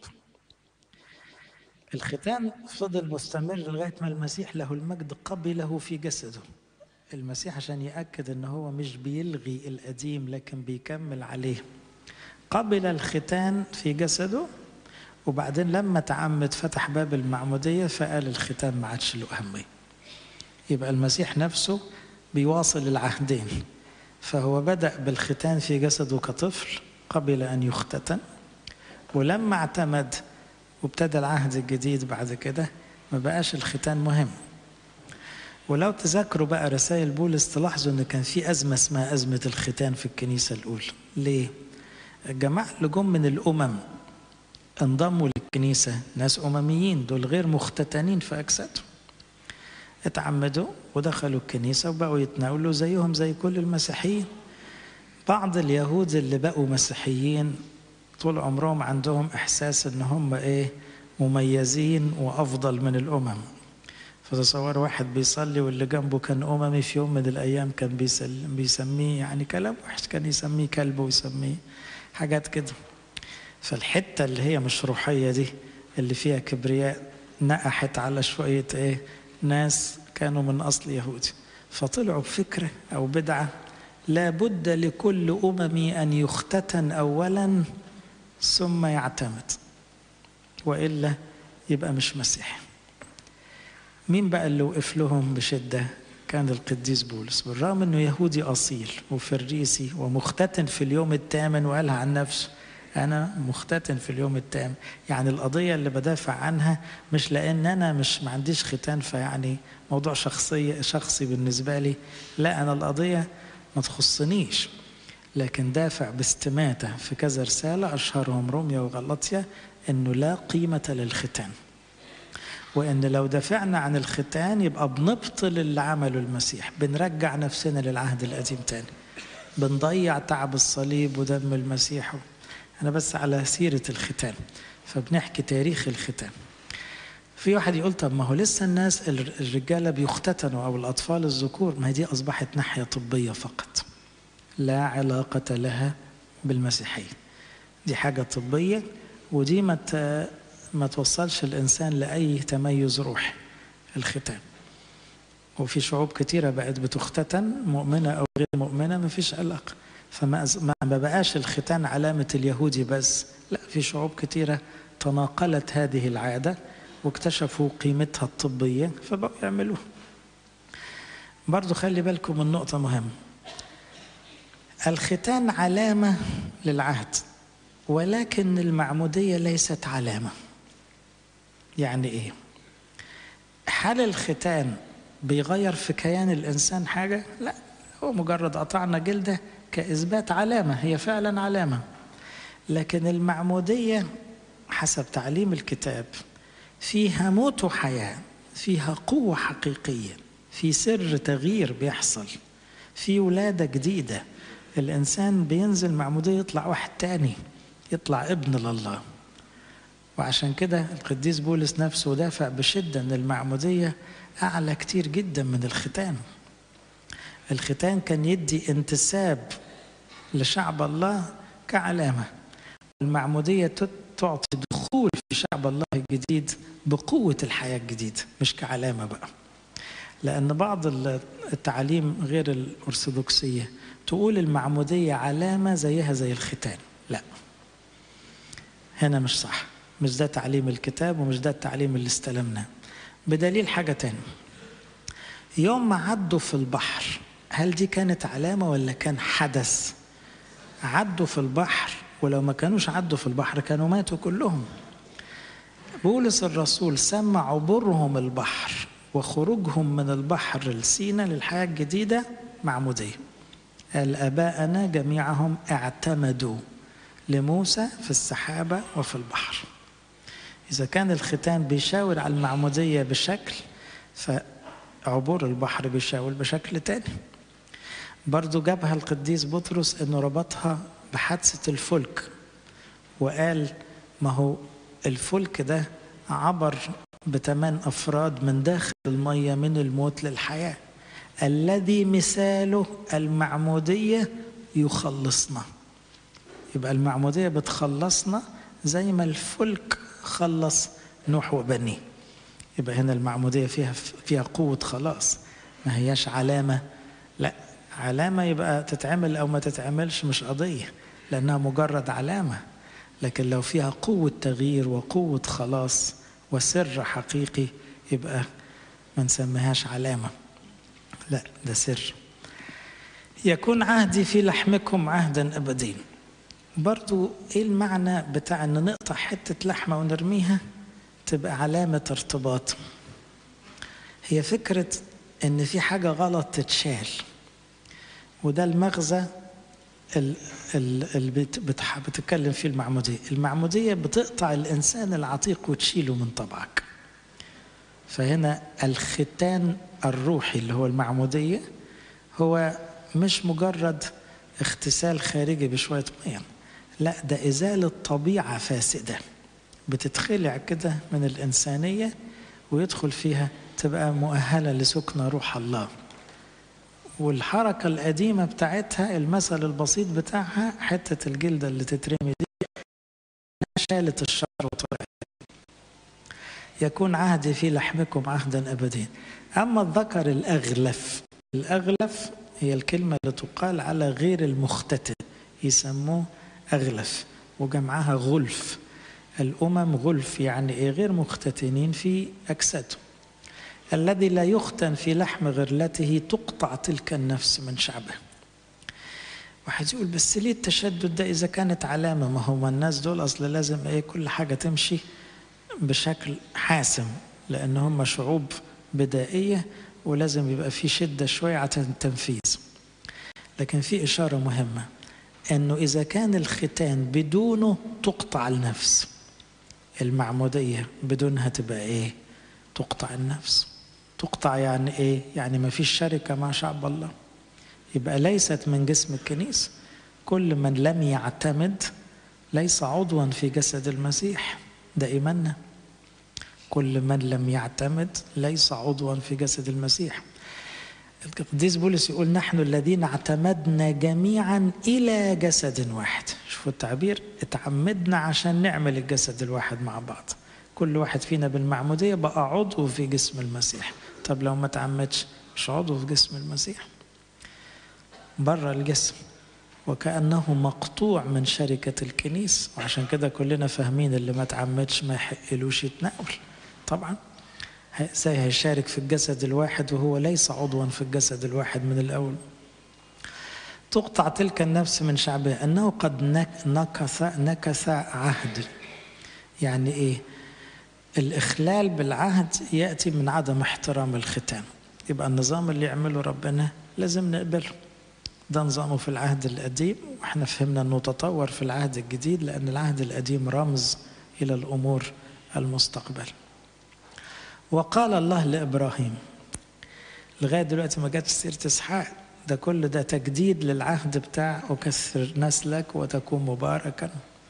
الختان فضل مستمر لغاية ما المسيح له المجد قبله في جسده المسيح عشان يأكد ان هو مش بيلغي القديم لكن بيكمل عليه قبل الختان في جسده وبعدين لما تعمد فتح باب المعمودية فقال الختان ما عادش له أهمية يبقى المسيح نفسه بيواصل العهدين فهو بدأ بالختان في جسده كطفل قبل أن يختتن ولما اعتمد وابتدى العهد الجديد بعد كده ما بقاش الختان مهم ولو تذكروا بقى رسائل بولس تلاحظوا ان كان في ازمه اسمها ازمه الختان في الكنيسه الاولى ليه الجماعه اللي جم من الامم انضموا للكنيسه ناس امميين دول غير مختتنين في اجسادهم اتعمدوا ودخلوا الكنيسه وبقوا يتناولوا زيهم زي كل المسيحيين بعض اليهود اللي بقوا مسيحيين طول عمرهم عندهم احساس ان هم ايه مميزين وافضل من الامم فتصور واحد بيصلي واللي جنبه كان اممي في يوم من الايام كان بيسلم بيسميه يعني كلام وحش كان يسميه كلب ويسميه حاجات كده فالحته اللي هي مش روحيه دي اللي فيها كبرياء نقحت على شويه ايه ناس كانوا من اصل يهودي فطلعوا بفكره او بدعه لا بد لكل اممي ان يختتن اولا ثم يعتمد والا يبقى مش مسيحي مين بقى اللي وقف لهم بشده كان القديس بولس بالرغم انه يهودي اصيل وفريسي ومختتن في اليوم الثامن وقالها عن نفسه انا مختتن في اليوم الثامن يعني القضيه اللي بدافع عنها مش لان انا مش ما عنديش ختان فيعني موضوع شخصي شخصي بالنسبه لي لا انا القضيه ما تخصنيش لكن دافع باستماتة في كذا رسالة أشهرهم روميا وغلطيا أنه لا قيمة للختان وأن لو دافعنا عن الختان يبقى بنبطل اللي عمله المسيح بنرجع نفسنا للعهد القديم تاني بنضيع تعب الصليب ودم المسيح أنا بس على سيرة الختان فبنحكي تاريخ الختان في واحد يقول طب ما هو لسه الناس الرجاله بيختتنوا او الاطفال الذكور ما هي دي اصبحت ناحيه طبيه فقط لا علاقه لها بالمسيحيه دي حاجه طبيه ودي ما ما توصلش الانسان لاي تميز روحي الختان وفي شعوب كتيره بقت بتختتن مؤمنه او غير مؤمنه ما فيش علاقه فما ما بقاش الختان علامه اليهودي بس لا في شعوب كتيره تناقلت هذه العاده واكتشفوا قيمتها الطبية فبقوا يعملوها برضو خلي بالكم من نقطة مهمة الختان علامة للعهد ولكن المعمودية ليست علامة يعني ايه هل الختان بيغير في كيان الإنسان حاجة لا هو مجرد قطعنا جلده كإثبات علامة هي فعلا علامة لكن المعمودية حسب تعليم الكتاب فيها موت وحياة فيها قوة حقيقية في سر تغيير بيحصل في ولادة جديدة الإنسان بينزل معمودية يطلع واحد تاني يطلع ابن لله وعشان كده القديس بولس نفسه دافع بشدة أن المعمودية أعلى كتير جدا من الختان الختان كان يدي انتساب لشعب الله كعلامة المعمودية تعطي دخول في شعب الله الجديد بقوة الحياة الجديدة مش كعلامة بقى لأن بعض التعاليم غير الأرثوذكسية تقول المعمودية علامة زيها زي الختان لا هنا مش صح مش ده تعليم الكتاب ومش ده التعليم اللي استلمناه بدليل حاجة تانية يوم ما عدوا في البحر هل دي كانت علامة ولا كان حدث عدوا في البحر ولو ما كانوش عدوا في البحر كانوا ماتوا كلهم بولس الرسول سمى عبورهم البحر وخروجهم من البحر لسينا للحياة الجديدة معمودية قال آباءنا جميعهم اعتمدوا لموسى في السحابة وفي البحر إذا كان الختان بيشاور على المعمودية بشكل عبور البحر بيشاول بشكل تاني برضو جابها القديس بطرس انه ربطها بحادثة الفلك وقال ما هو الفلك ده عبر بثمان أفراد من داخل المية من الموت للحياة الذي مثاله المعمودية يخلصنا يبقى المعمودية بتخلصنا زي ما الفلك خلص نوح وبنيه يبقى هنا المعمودية فيها فيها قوة خلاص ما هياش علامة لا علامة يبقى تتعمل أو ما تتعملش مش قضية لأنها مجرد علامة لكن لو فيها قوة تغيير وقوة خلاص وسر حقيقي يبقى ما نسميهاش علامة لا ده سر يكون عهدي في لحمكم عهدا أبديا برضو ايه المعنى بتاع ان نقطع حتة لحمة ونرميها تبقى علامة ارتباط هي فكرة ان في حاجة غلط تتشال وده المغزى اللي بتتكلم فيه المعمودية المعمودية بتقطع الإنسان العتيق وتشيله من طبعك فهنا الختان الروحي اللي هو المعمودية هو مش مجرد اغتسال خارجي بشوية مية لا ده إزالة طبيعة فاسدة بتتخلع كده من الإنسانية ويدخل فيها تبقى مؤهلة لسكن روح الله والحركة القديمة بتاعتها المثل البسيط بتاعها حتة الجلدة اللي تترمي دي شالت الشر وطلعت يكون عهدي في لحمكم عهدا أبديا أما الذكر الأغلف الأغلف هي الكلمة اللي تقال على غير المختتن يسموه أغلف وجمعها غلف الأمم غلف يعني إيه غير مختتنين في أجسادهم الذي لا يختن في لحم غرلته تقطع تلك النفس من شعبه واحد يقول بس ليه التشدد ده إذا كانت علامة ما هم الناس دول أصل لازم إيه كل حاجة تمشي بشكل حاسم لأن هم شعوب بدائية ولازم يبقى في شدة شوية على التنفيذ لكن في إشارة مهمة أنه إذا كان الختان بدونه تقطع النفس المعمودية بدونها تبقى إيه تقطع النفس تقطع يعني إيه يعني ما فيش شركة مع شعب الله يبقى ليست من جسم الكنيسة كل من لم يعتمد ليس عضوا في جسد المسيح ده إيماننا كل من لم يعتمد ليس عضوا في جسد المسيح القديس بولس يقول نحن الذين اعتمدنا جميعا إلى جسد واحد شوفوا التعبير اتعمدنا عشان نعمل الجسد الواحد مع بعض كل واحد فينا بالمعمودية بقى عضو في جسم المسيح طب لو ما تعمدش مش عضو في جسم المسيح بره الجسم وكأنه مقطوع من شركة الكنيسة وعشان كده كلنا فاهمين اللي ما تعمدش ما يحقلوش يتناول طبعا ازاي هيشارك في الجسد الواحد وهو ليس عضوا في الجسد الواحد من الأول تقطع تلك النفس من شعبها أنه قد نكث نكث عهد يعني إيه الإخلال بالعهد يأتي من عدم احترام الختان يبقى النظام اللي يعمله ربنا لازم نقبله ده نظامه في العهد القديم واحنا فهمنا انه تطور في العهد الجديد لان العهد القديم رمز الى الامور المستقبل وقال الله لابراهيم لغايه دلوقتي ما جاتش سيره اسحاق ده كل ده تجديد للعهد بتاع اكثر نسلك وتكون مباركا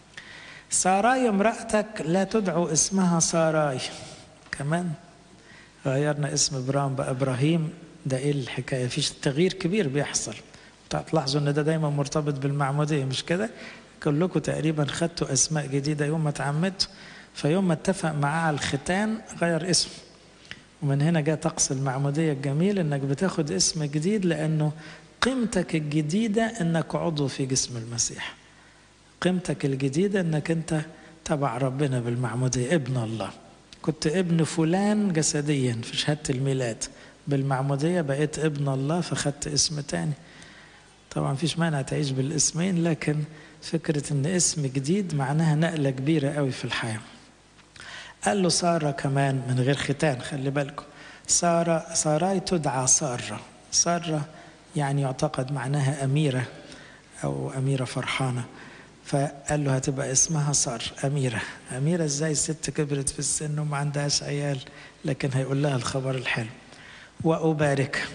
ساراي امرأتك لا تدعو اسمها ساراي كمان غيرنا اسم ابراهيم بقى ابراهيم ده ايه الحكايه فيش تغيير كبير بيحصل تلاحظوا ان ده دايما مرتبط بالمعموديه مش كده كلكم تقريبا خدتوا اسماء جديده يوم ما اتعمدتوا فيوم ما اتفق معاه على الختان غير اسمه ومن هنا جاء طقس المعموديه الجميل انك بتاخد اسم جديد لانه قيمتك الجديده انك عضو في جسم المسيح قيمتك الجديده انك انت تبع ربنا بالمعموديه ابن الله كنت ابن فلان جسديا في شهاده الميلاد بالمعموديه بقيت ابن الله فخدت اسم تاني طبعا فيش مانع تعيش بالاسمين لكن فكرة ان اسم جديد معناها نقلة كبيرة قوي في الحياة قال له سارة كمان من غير ختان خلي بالكم سارة ساراي تدعى سارة سارة يعني يعتقد معناها أميرة أو أميرة فرحانة فقال له هتبقى اسمها سار أميرة أميرة ازاي الست كبرت في السن وما عندهاش عيال لكن هيقول لها الخبر الحلو وأباركها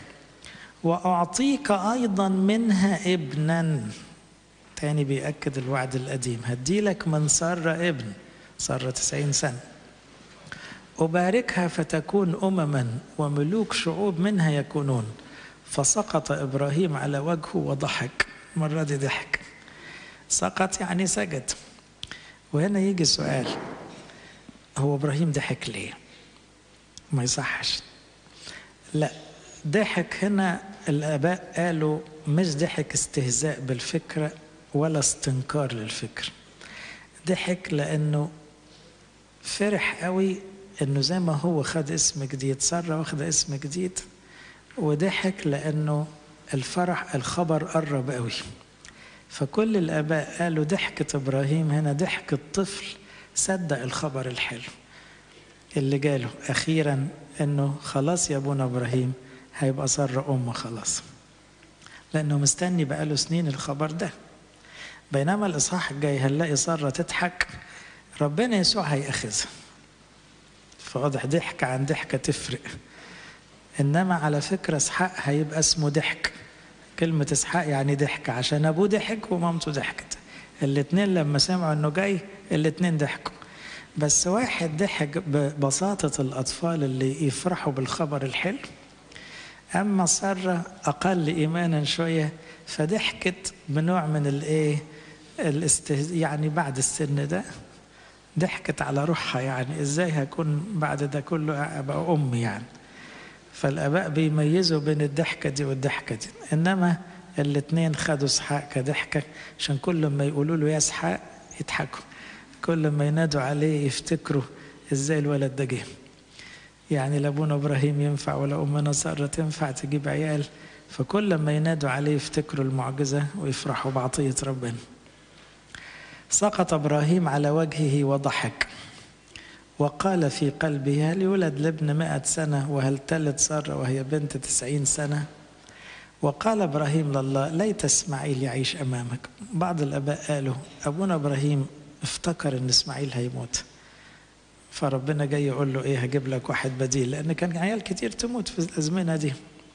وأعطيك أيضا منها ابنا تاني بيأكد الوعد القديم هديلك من سر ابن سر تسعين سنة أباركها فتكون أمما وملوك شعوب منها يكونون فسقط إبراهيم على وجهه وضحك مرة دي ضحك سقط يعني سجد وهنا يجي سؤال هو إبراهيم ضحك ليه ما يصحش لا ضحك هنا الآباء قالوا مش ضحك استهزاء بالفكرة ولا استنكار للفكر ضحك لأنه فرح قوي انه زي ما هو خد اسم جديد ساره واخد اسم جديد وضحك لانه الفرح الخبر قرب قوي فكل الاباء قالوا ضحكه ابراهيم هنا ضحك الطفل صدق الخبر الحلو اللي جاله اخيرا انه خلاص يا ابونا ابراهيم هيبقى ساره ام خلاص لانه مستني بقاله سنين الخبر ده بينما الاصحاح الجاي هنلاقي ساره تضحك ربنا يسوع هيأخذها فواضح ضحك عن ضحكة تفرق إنما على فكرة إسحاق هيبقى اسمه ضحك كلمة إسحاق يعني ضحك عشان أبوه ضحك ومامته ضحكت الاتنين لما سمعوا إنه جاي الاتنين ضحكوا بس واحد ضحك ببساطة الأطفال اللي يفرحوا بالخبر الحلو أما سارة أقل إيمانا شوية فضحكت بنوع من الإيه الاستهزاء يعني بعد السن ده ضحكت على روحها يعني ازاي هكون بعد ده كله ابقى ام يعني فالاباء بيميزوا بين الضحكه دي والضحكه دي انما الاثنين خدوا اسحاق كضحكه عشان كل ما يقولوا له يا اسحاق يضحكوا كل ما ينادوا عليه يفتكروا ازاي الولد ده جه يعني لا ابونا ابراهيم ينفع ولا امنا ساره تنفع تجيب عيال فكل ما ينادوا عليه يفتكروا المعجزه ويفرحوا بعطيه ربنا سقط ابراهيم على وجهه وضحك وقال في قلبه هل يولد لابن مائة سنة وهل تلد سارة وهي بنت تسعين سنة وقال إبراهيم لله ليت إسماعيل يعيش أمامك بعض الآباء قالوا أبونا إبراهيم افتكر أن إسماعيل هيموت فربنا جاي يقول له إيه هجيب لك واحد بديل لأن كان عيال كتير تموت في الأزمنة دي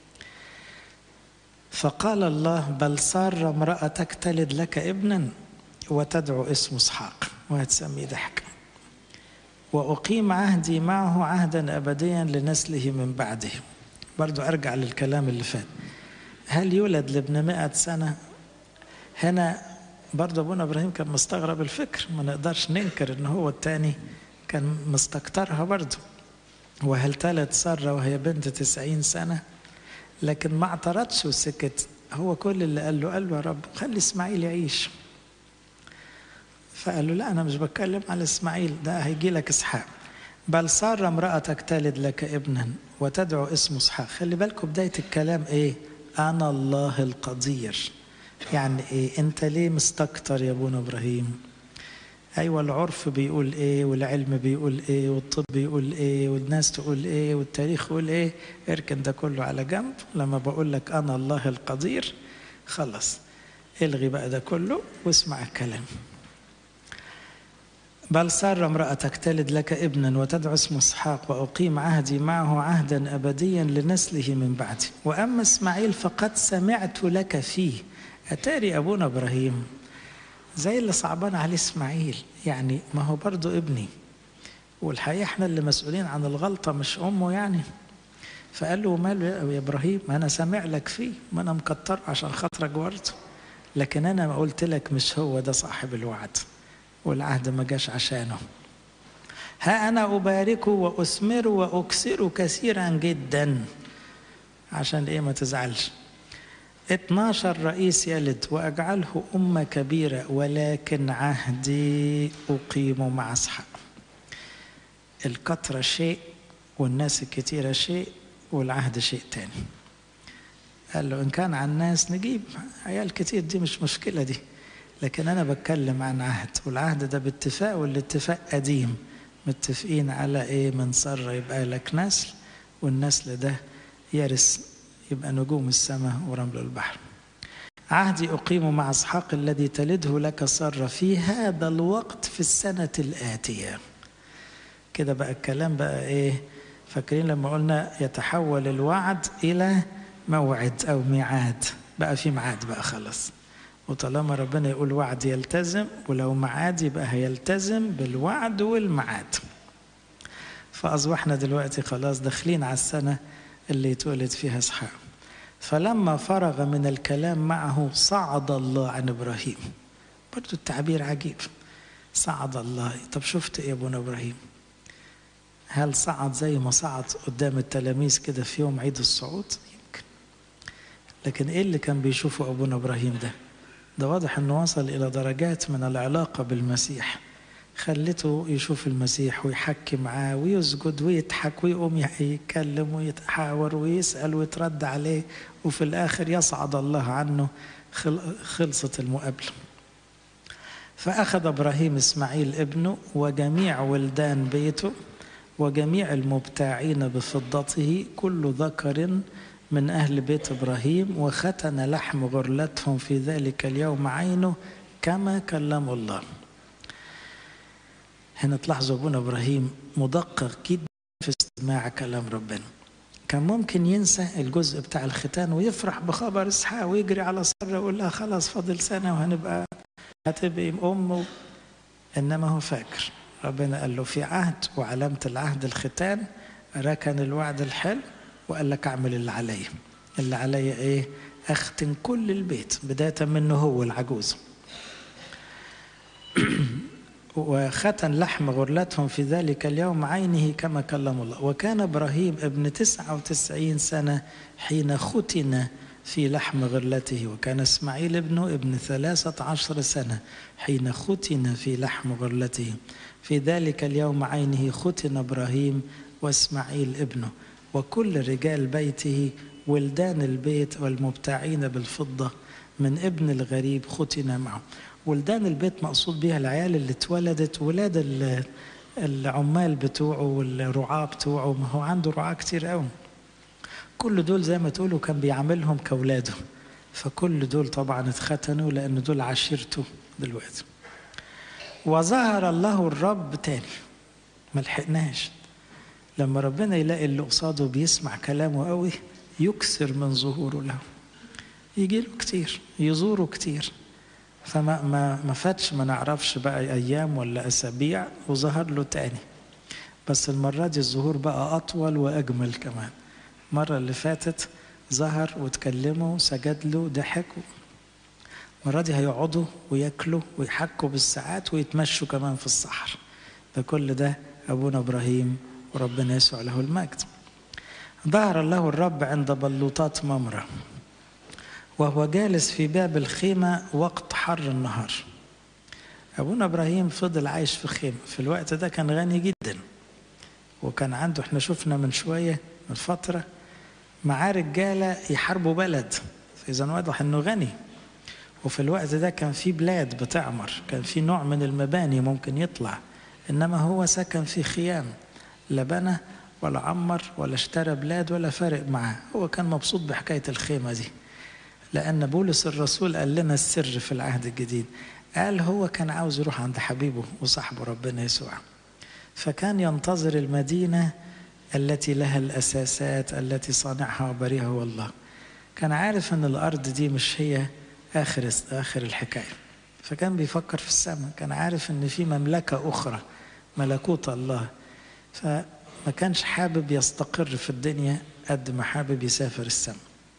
فقال الله بل سار امرأتك تلد لك ابنا وتدعو اسمه اسحاق وهتسميه ضحك وأقيم عهدي معه عهدا أبديا لنسله من بعده برضو أرجع للكلام اللي فات هل يولد لابن مئة سنة هنا برضو أبونا إبراهيم كان مستغرب الفكر ما نقدرش ننكر إن هو التاني كان مستكترها برضو وهل تلد سارة وهي بنت تسعين سنة لكن ما اعترضش وسكت هو كل اللي قال له قال له يا رب خلي إسماعيل يعيش فقال له لا أنا مش بتكلم على إسماعيل ده هيجي لك إسحاق بل صار امرأتك تلد لك ابنا وتدعو اسمه إسحاق خلي بالكم بداية الكلام إيه أنا الله القدير يعني إيه أنت ليه مستكتر يا أبونا إبراهيم أيوة العرف بيقول إيه والعلم بيقول إيه والطب بيقول إيه والناس تقول إيه والتاريخ يقول إيه اركن ده كله على جنب لما بقول لك أنا الله القدير خلص الغي بقى ده كله واسمع الكلام بل سار امرأتك تلد لك ابنا وتدعو اسمه اسحاق واقيم عهدي معه عهدا ابديا لنسله من بعدي واما اسماعيل فقد سمعت لك فيه اتاري ابونا ابراهيم زي اللي صعبان عليه اسماعيل يعني ما هو برضه ابني والحقيقه احنا اللي مسؤولين عن الغلطه مش امه يعني فقال له ماله يا ابراهيم ما انا سامع لك فيه ما انا مكتره عشان خاطرك برضه لكن انا ما قلت لك مش هو ده صاحب الوعد والعهد ما جاش عشانه ها أنا أباركه وأثمره وأكسره كثيرا جدا عشان إيه ما تزعلش 12 رئيس يلد وأجعله أمة كبيرة ولكن عهدي أقيم مع أصحاب الكثرة شيء والناس الكتيرة شيء والعهد شيء تاني قال له إن كان عن الناس نجيب عيال كتير دي مش مشكلة دي لكن أنا بتكلم عن عهد والعهد ده باتفاق والاتفاق قديم متفقين على إيه من سر يبقى لك نسل والنسل ده يرث يبقى نجوم السماء ورمل البحر عهدي أقيم مع إسحاق الذي تلده لك سر في هذا الوقت في السنة الآتية كده بقى الكلام بقى إيه فاكرين لما قلنا يتحول الوعد إلى موعد أو ميعاد بقى في ميعاد بقى خلاص وطالما ربنا يقول وعد يلتزم ولو معاد يبقى هيلتزم بالوعد والمعاد فأصبحنا دلوقتي خلاص داخلين على السنة اللي يتولد فيها إسحاق فلما فرغ من الكلام معه صعد الله عن إبراهيم برضو التعبير عجيب صعد الله طب شفت إيه يا أبونا إبراهيم هل صعد زي ما صعد قدام التلاميذ كده في يوم عيد الصعود يمكن لكن إيه اللي كان بيشوفه أبونا إبراهيم ده ده واضح أنه وصل إلى درجات من العلاقة بالمسيح خلته يشوف المسيح ويحكي معاه ويسجد ويضحك ويقوم يتكلم ويتحاور ويسأل ويترد عليه وفي الآخر يصعد الله عنه خلصت المقابلة فأخذ إبراهيم إسماعيل ابنه وجميع ولدان بيته وجميع المبتاعين بفضته كل ذكر من أهل بيت إبراهيم وختن لحم غرلتهم في ذلك اليوم عينه كما كلم الله هنا تلاحظوا ابونا ابراهيم مدقق جدا في استماع كلام ربنا كان ممكن ينسى الجزء بتاع الختان ويفرح بخبر اسحاق ويجري على ساره ويقول لها خلاص فاضل سنه وهنبقى هتبقي ام انما هو فاكر ربنا قال له في عهد وعلامه العهد الختان ركن الوعد الحلو وقال لك اعمل اللي عليا اللي عليا ايه اختن كل البيت بدايه منه هو العجوز وختن لحم غرلتهم في ذلك اليوم عينه كما كلم الله وكان إبراهيم ابن تسعة وتسعين سنة حين ختن في لحم غرلته وكان إسماعيل ابنه ابن ثلاثة عشر سنة حين ختن في لحم غرلته في ذلك اليوم عينه ختن إبراهيم وإسماعيل ابنه وكل رجال بيته ولدان البيت والمبتاعين بالفضة من ابن الغريب ختن معه ولدان البيت مقصود بيها العيال اللي اتولدت ولاد العمال بتوعه والرعاة بتوعه ما هو عنده رعاة كتير قوي كل دول زي ما تقولوا كان بيعاملهم كأولاده فكل دول طبعا اتختنوا لأن دول عشيرته دلوقتي وظهر الله الرب تاني ما لحقناش لما ربنا يلاقي اللي قصاده بيسمع كلامه قوي يكثر من ظهوره له يجي له كتير يزوره كتير فما ما ما فاتش ما نعرفش بقى ايام ولا اسابيع وظهر له تاني بس المره دي الظهور بقى اطول واجمل كمان المره اللي فاتت ظهر وتكلموا سجد له ضحك المره دي هيقعدوا وياكلوا ويحكوا بالساعات ويتمشوا كمان في الصحراء ده كل ده ابونا ابراهيم وربنا يسوع له المجد ظهر الله الرب عند بلوطات ممره وهو جالس في باب الخيمة وقت حر النهار أبونا إبراهيم فضل عايش في خيمة في الوقت ده كان غني جدا وكان عنده احنا شفنا من شوية من فترة معاه رجالة يحاربوا بلد فإذا واضح إنه غني وفي الوقت ده كان في بلاد بتعمر كان في نوع من المباني ممكن يطلع إنما هو سكن في خيام لا بنى ولا عمر ولا اشترى بلاد ولا فارق معاه هو كان مبسوط بحكاية الخيمة دي لأن بولس الرسول قال لنا السر في العهد الجديد قال هو كان عاوز يروح عند حبيبه وصاحبه ربنا يسوع فكان ينتظر المدينة التي لها الأساسات التي صانعها وبريها هو الله كان عارف أن الأرض دي مش هي آخر آخر الحكاية فكان بيفكر في السماء كان عارف أن في مملكة أخرى ملكوت الله فما كانش حابب يستقر في الدنيا قد ما حابب يسافر السماء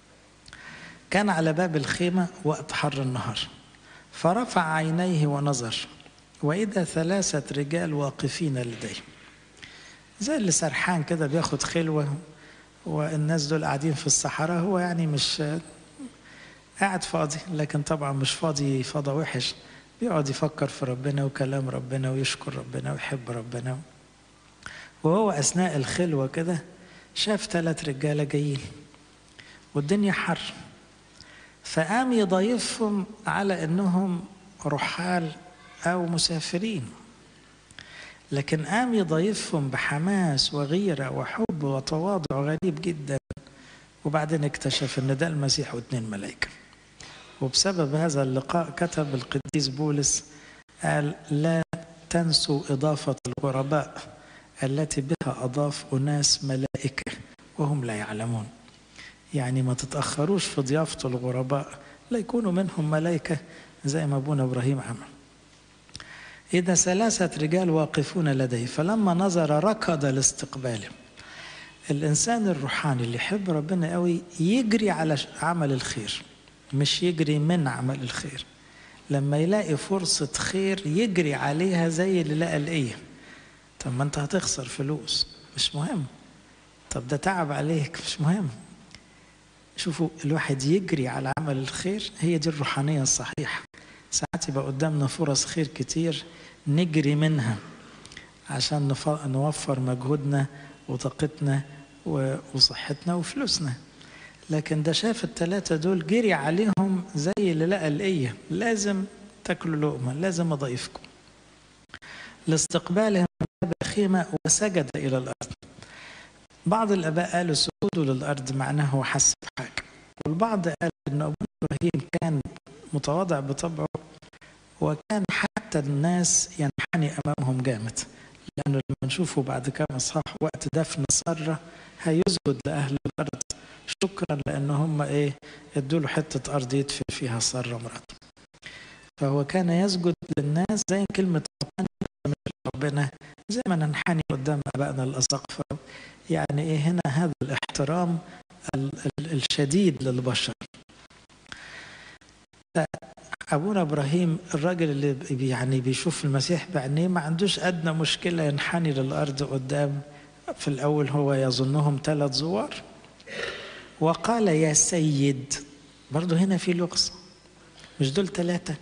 كان على باب الخيمة وقت حر النهار فرفع عينيه ونظر وإذا ثلاثة رجال واقفين لديه زي اللي سرحان كده بياخد خلوة والناس دول قاعدين في الصحراء هو يعني مش قاعد فاضي لكن طبعا مش فاضي فاضي وحش بيقعد يفكر في ربنا وكلام ربنا ويشكر ربنا ويحب ربنا وهو أثناء الخلوة كده شاف ثلاث رجالة جايين والدنيا حر فقام يضيفهم على انهم رحال او مسافرين لكن قام يضيفهم بحماس وغيره وحب وتواضع غريب جدا وبعدين اكتشف ان ده المسيح واثنين ملائكه وبسبب هذا اللقاء كتب القديس بولس قال لا تنسوا اضافه الغرباء التي بها أضاف أناس ملائكة وهم لا يعلمون يعني ما تتأخروش في ضيافة الغرباء لا يكونوا منهم ملائكة زي ما أبونا إبراهيم عمل إذا ثلاثة رجال واقفون لديه فلما نظر ركض لاستقباله الإنسان الروحاني اللي يحب ربنا قوي يجري على عمل الخير مش يجري من عمل الخير لما يلاقي فرصة خير يجري عليها زي اللي لقى الإيه طب ما أنت هتخسر فلوس مش مهم طب ده تعب عليك مش مهم شوفوا الواحد يجري على عمل الخير هي دي الروحانية الصحيحة ساعات يبقى قدامنا فرص خير كتير نجري منها عشان نوفر مجهودنا وطاقتنا وصحتنا وفلوسنا لكن ده شاف الثلاثة دول جري عليهم زي اللي لقى الإيه لازم تاكلوا لقمة لازم أضيفكم لاستقبالهم بخيمة وسجد إلى الأرض بعض الآباء قالوا سجوده للأرض معناه هو حس بحاجة والبعض قال أن أبو إبراهيم كان متواضع بطبعه وكان حتى الناس ينحني أمامهم جامد لأنه لما نشوفه بعد كام إصحاح وقت دفن سارة هيسجد لأهل الأرض شكرا لأن هم إيه ادوا له حتة أرض يدفن فيها سارة مراته فهو كان يسجد للناس زي كلمة ربنا زي ما ننحني قدام أبائنا الأساقفة يعني إيه هنا هذا الاحترام الشديد للبشر أبونا إبراهيم الراجل اللي يعني بيشوف المسيح بعينيه ما عندوش أدنى مشكلة ينحني للأرض قدام في الأول هو يظنهم ثلاث زوار وقال يا سيد برضه هنا في لغز مش دول ثلاثة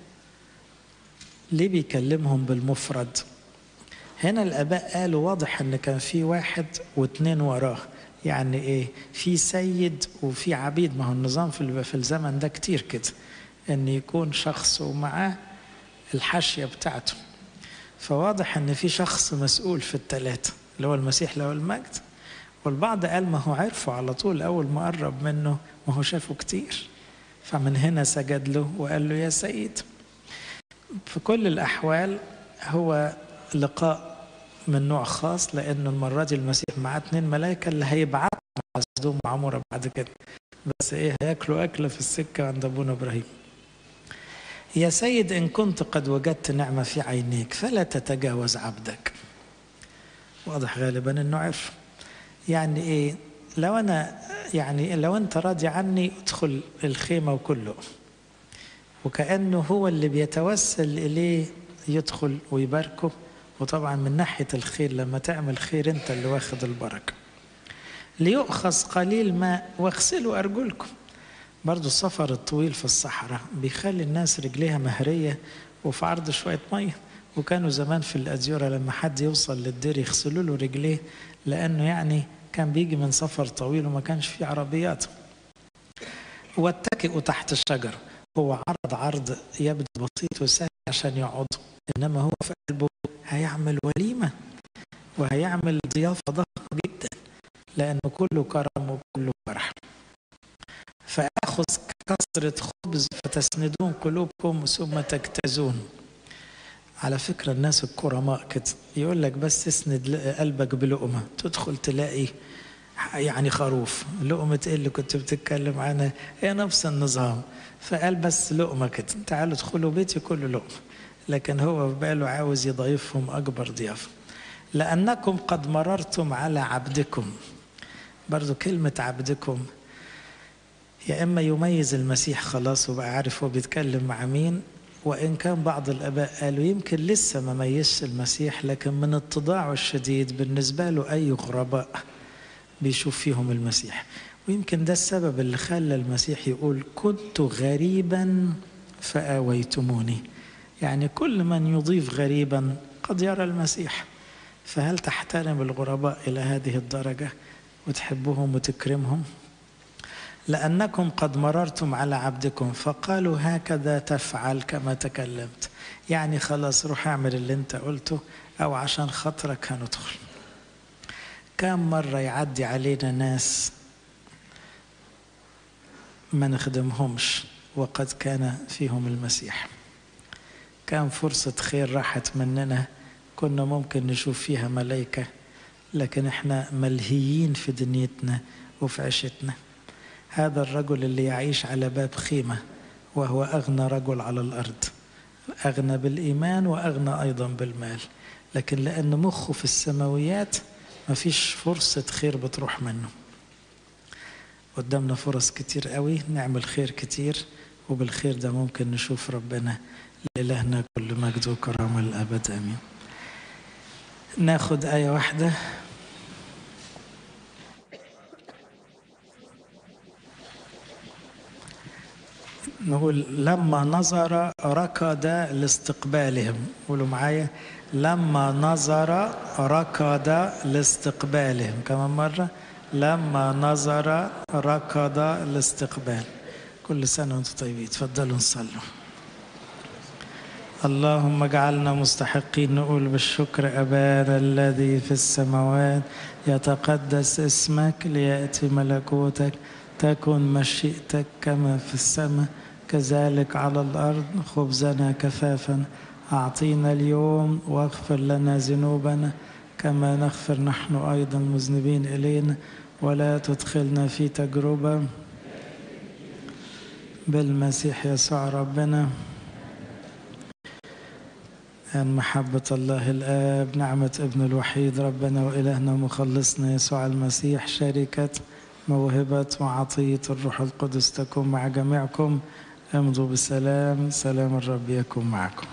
ليه بيكلمهم بالمفرد هنا الآباء قالوا واضح أن كان في واحد واثنين وراه يعني إيه في سيد وفي عبيد ما هو النظام في في الزمن ده كتير كده أن يكون شخص ومعاه الحاشية بتاعته فواضح أن في شخص مسؤول في الثلاثة اللي هو المسيح له المجد والبعض قال ما هو عرفه على طول أول ما قرب منه ما هو شافه كتير فمن هنا سجد له وقال له يا سيد في كل الأحوال هو لقاء من نوع خاص لأنه المرة دي المسيح معاه اتنين ملائكة اللي هيبعتهم على سدوم وعمورة بعد كده بس إيه هياكلوا أكلة في السكة عند أبونا إبراهيم يا سيد إن كنت قد وجدت نعمة في عينيك فلا تتجاوز عبدك واضح غالبا إنه عرف يعني إيه لو أنا يعني لو أنت راضي عني ادخل الخيمة وكله وكأنه هو اللي بيتوسل إليه يدخل ويباركه وطبعا من ناحية الخير لما تعمل خير أنت اللي واخد البركة ليؤخذ قليل ماء واغسلوا أرجلكم برضو السفر الطويل في الصحراء بيخلي الناس رجليها مهرية وفي عرض شوية مية وكانوا زمان في الأديرة لما حد يوصل للدير يغسلوا له رجليه لأنه يعني كان بيجي من سفر طويل وما كانش فيه عربيات واتكئوا تحت الشجر هو عرض عرض يبدو بسيط وسهل عشان يقعدوا إنما هو في قلبه هيعمل وليمة وهيعمل ضيافة ضخمة جدا لأنه كله كرم وكله فرح فأخذ كسرة خبز فتسندون قلوبكم ثم تجتازون على فكرة الناس الكرماء كده يقول لك بس اسند قلبك بلقمة تدخل تلاقي يعني خروف لقمة ايه اللي كنت بتتكلم عنها هي نفس النظام فقال بس لقمة كده تعالوا ادخلوا بيتي كله لقمة لكن هو في باله عاوز يضيفهم أكبر ضيافة لأنكم قد مررتم على عبدكم برضو كلمة عبدكم يا إما يميز المسيح خلاص وبقى عارف هو بيتكلم مع مين وإن كان بعض الآباء قالوا يمكن لسه ما ميزش المسيح لكن من اتضاعه الشديد بالنسبة له أي غرباء بيشوف فيهم المسيح ويمكن ده السبب اللي خلى المسيح يقول كنت غريبا فآويتموني يعني كل من يضيف غريبا قد يرى المسيح فهل تحترم الغرباء إلى هذه الدرجة وتحبهم وتكرمهم لأنكم قد مررتم على عبدكم فقالوا هكذا تفعل كما تكلمت يعني خلاص روح اعمل اللي انت قلته أو عشان خاطرك هندخل كم مرة يعدي علينا ناس ما نخدمهمش وقد كان فيهم المسيح كان فرصة خير راحت مننا كنا ممكن نشوف فيها ملائكة لكن احنا ملهيين في دنيتنا وفي عيشتنا هذا الرجل اللي يعيش على باب خيمة وهو أغنى رجل على الأرض أغنى بالإيمان وأغنى أيضا بالمال لكن لأن مخه في السماويات مفيش فرصة خير بتروح منه قدامنا فرص كتير قوي نعمل خير كتير وبالخير ده ممكن نشوف ربنا لإلهنا كل مجد وكرامة الأبد أمين ناخد آية واحدة نقول لما نظر ركض لاستقبالهم قولوا معايا لما نظر ركض لاستقبالهم كمان مرة لما نظر ركض لاستقبال كل سنة وانتم طيبين تفضلوا نصلوا اللهم اجعلنا مستحقين نقول بالشكر أبانا الذي في السماوات يتقدس اسمك ليأتي ملكوتك تكن مشيئتك كما في السماء كذلك على الأرض خبزنا كفافا أعطينا اليوم واغفر لنا ذنوبنا كما نغفر نحن أيضا مذنبين إلينا ولا تدخلنا في تجربة بالمسيح يسوع ربنا أن محبة الله الآب نعمة ابن الوحيد ربنا وإلهنا مخلصنا يسوع المسيح شركة موهبة وعطية الروح القدس تكون مع جميعكم امضوا بسلام سلام الرب يكون معكم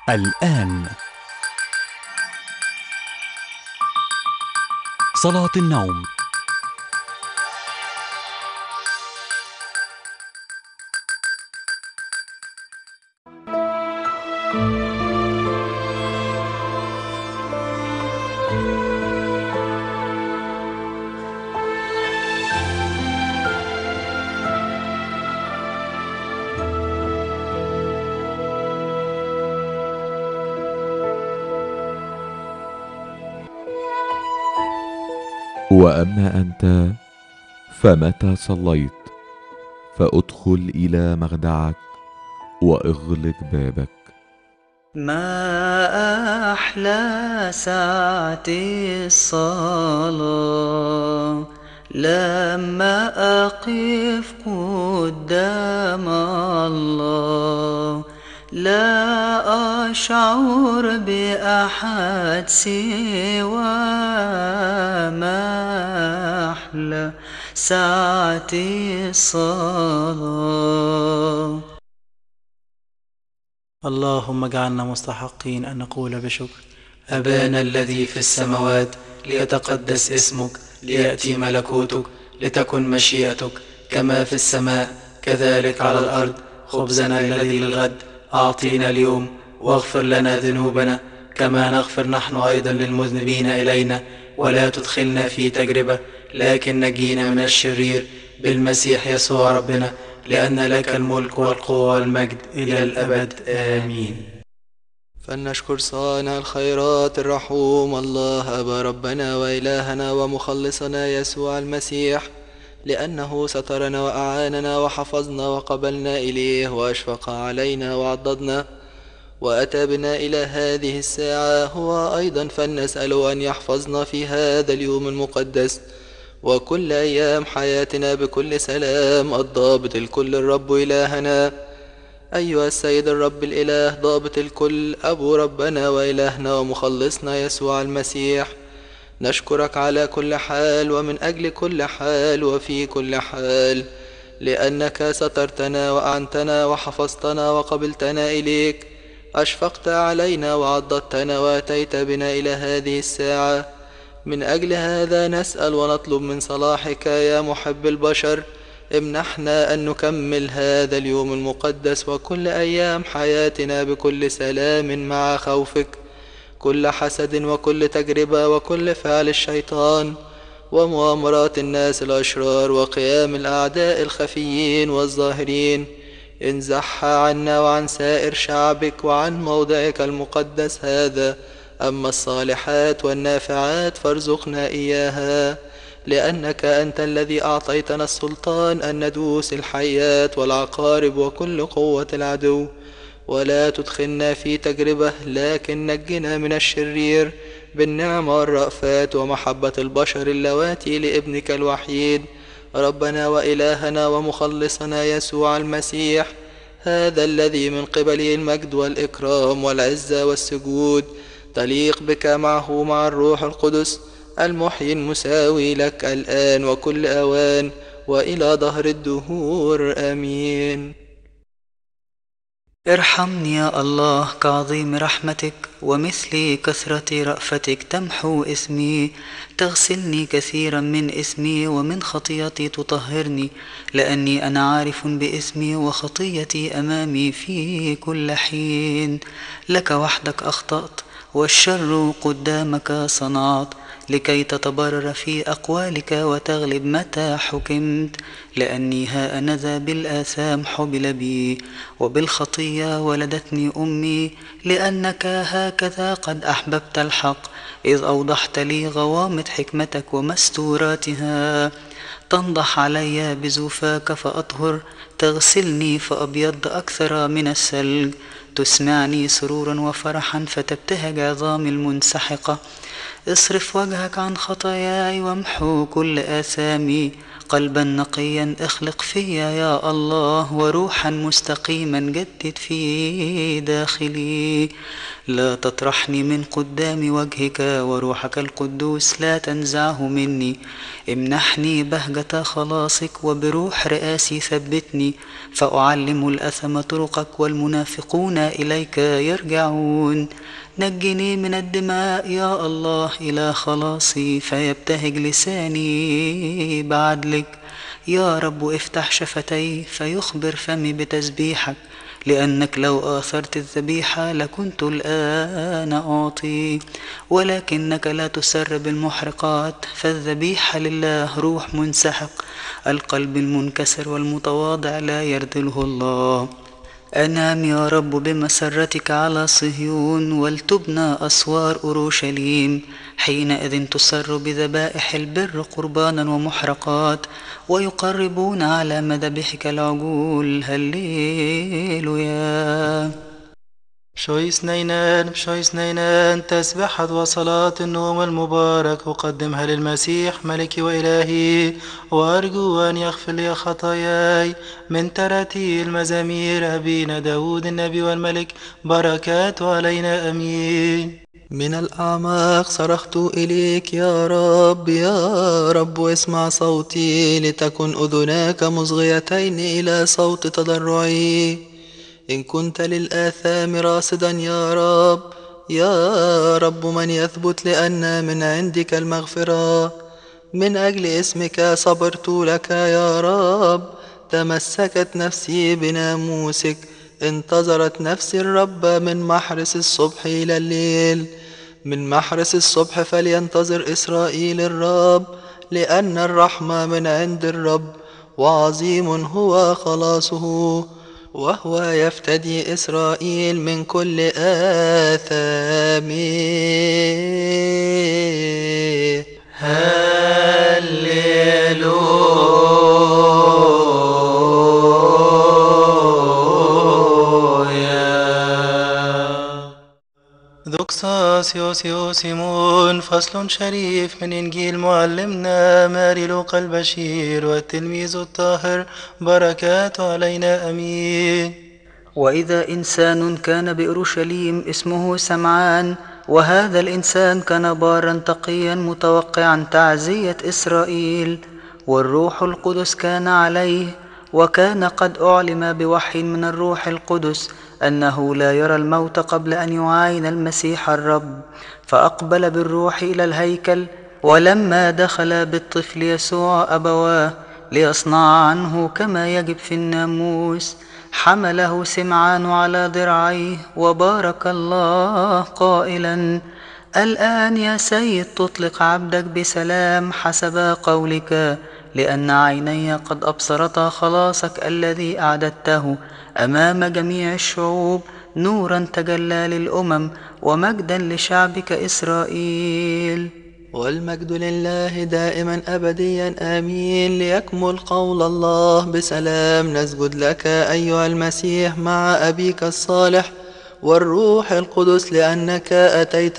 الآن صلاة النوم واما انت فمتى صليت فادخل الى مخدعك واغلق بابك ما أحلى ساعة الصلاة لما أقف قدام الله لا أشعر بأحد سوى ما أحلى ساعة الصلاة اللهم اجعلنا مستحقين أن نقول بشكر أبانا الذي في السماوات ليتقدس اسمك ليأتي ملكوتك لتكن مشيئتك كما في السماء كذلك على الأرض خبزنا الذي للغد أعطينا اليوم واغفر لنا ذنوبنا كما نغفر نحن أيضا للمذنبين إلينا ولا تدخلنا في تجربة لكن نجينا من الشرير بالمسيح يسوع ربنا لأن لك الملك والقوة والمجد إلى الأبد آمين فلنشكر صانع الخيرات الرحوم الله أبا ربنا وإلهنا ومخلصنا يسوع المسيح لأنه سترنا وأعاننا وحفظنا وقبلنا إليه وأشفق علينا وعضدنا وأتى بنا إلى هذه الساعة هو أيضا فلنسأله أن يحفظنا في هذا اليوم المقدس وكل أيام حياتنا بكل سلام الضابط الكل الرب إلهنا أيها السيد الرب الإله ضابط الكل أبو ربنا وإلهنا ومخلصنا يسوع المسيح نشكرك على كل حال ومن أجل كل حال وفي كل حال لأنك سترتنا وأعنتنا وحفظتنا وقبلتنا إليك أشفقت علينا وعضدتنا وأتيت بنا إلى هذه الساعة من أجل هذا نسأل ونطلب من صلاحك يا محب البشر امنحنا أن نكمل هذا اليوم المقدس وكل أيام حياتنا بكل سلام مع خوفك كل حسد وكل تجربة وكل فعل الشيطان ومؤامرات الناس الأشرار وقيام الأعداء الخفيين والظاهرين انزحها عنا وعن سائر شعبك وعن موضعك المقدس هذا أما الصالحات والنافعات فارزقنا إياها لأنك أنت الذي أعطيتنا السلطان أن ندوس الحيات والعقارب وكل قوة العدو ولا تدخلنا في تجربة لكن نجنا من الشرير بالنعمة والرأفات ومحبة البشر اللواتي لابنك الوحيد ربنا وإلهنا ومخلصنا يسوع المسيح هذا الذي من قبله المجد والإكرام والعزة والسجود تليق بك معه مع الروح القدس المحيي المساوي لك الآن وكل أوان وإلى ظهر الدهور آمين ارحمني يا الله كعظيم رحمتك ومثل كثرة رأفتك تمحو اسمي تغسلني كثيرا من اسمي ومن خطيتي تطهرني لأني أنا عارف باسمي وخطيتي أمامي في كل حين لك وحدك أخطأت والشر قدامك صنعت لكي تتبرر في أقوالك وتغلب متى حكمت لأني ها أنا ذا بالآثام حبل بي وبالخطية ولدتني أمي لأنك هكذا قد أحببت الحق إذ أوضحت لي غوامض حكمتك ومستوراتها تنضح علي بزوفاك فأطهر تغسلني فأبيض أكثر من الثلج تسمعني سرورا وفرحا فتبتهج عظامي المنسحقة اصرف وجهك عن خطاياي وامحو كل آثامي قلبا نقيا اخلق فيا يا الله وروحا مستقيما جدد في داخلي لا تطرحني من قدام وجهك وروحك القدوس لا تنزعه مني امنحني بهجة خلاصك وبروح رئاسي ثبتني فأعلم الأثم طرقك والمنافقون إليك يرجعون نجني من الدماء يا الله إلى خلاصي فيبتهج لساني بعدلك يا رب افتح شفتي فيخبر فمي بتسبيحك لأنك لو آثرت الذبيحة لكنت الآن أعطي ولكنك لا تسر بالمحرقات فالذبيحة لله روح منسحق القلب المنكسر والمتواضع لا يرذله الله أنام يا رب بمسرتك على صهيون ولتبنى أسوار أورشليم حينئذ تسر بذبائح البر قربانا ومحرقات ويقربون على مذبحك العجول هللويا شوي اثنينان شوي اثنينان تسبحة وصلاة النوم المبارك أقدمها للمسيح ملكي وإلهي وأرجو أن يغفر لي خطاياي من تراتيل مزامير أبينا داود النبي والملك بركات علينا أمين من الأعماق صرخت إليك يا رب يا رب اسمع صوتي لتكن أذناك مصغيتين إلى صوت تضرعي إن كنت للآثام راصدا يا رب يا رب من يثبت لأن من عندك المغفرة من أجل اسمك صبرت لك يا رب تمسكت نفسي بناموسك انتظرت نفسي الرب من محرس الصبح إلى الليل من محرس الصبح فلينتظر إسرائيل الرب لأن الرحمة من عند الرب وعظيم هو خلاصه وهو يفتدي إسرائيل من كل آثامه دوكساس يوسيو سيمون فصل شريف من إنجيل معلمنا ماري لوقا البشير والتلميذ الطاهر بركات علينا أمين وإذا إنسان كان بأورشليم اسمه سمعان وهذا الإنسان كان بارا تقيا متوقعا تعزية إسرائيل والروح القدس كان عليه وكان قد أعلم بوحي من الروح القدس أنه لا يرى الموت قبل أن يعاين المسيح الرب فأقبل بالروح إلى الهيكل ولما دخل بالطفل يسوع أبواه ليصنع عنه كما يجب في الناموس حمله سمعان على ذراعيه وبارك الله قائلا الآن يا سيد تطلق عبدك بسلام حسب قولك لأن عيني قد أبصرتا خلاصك الذي أعددته أمام جميع الشعوب نورا تجلى للأمم ومجدا لشعبك إسرائيل والمجد لله دائما أبديا آمين ليكمل قول الله بسلام نسجد لك أيها المسيح مع أبيك الصالح والروح القدس لأنك أتيت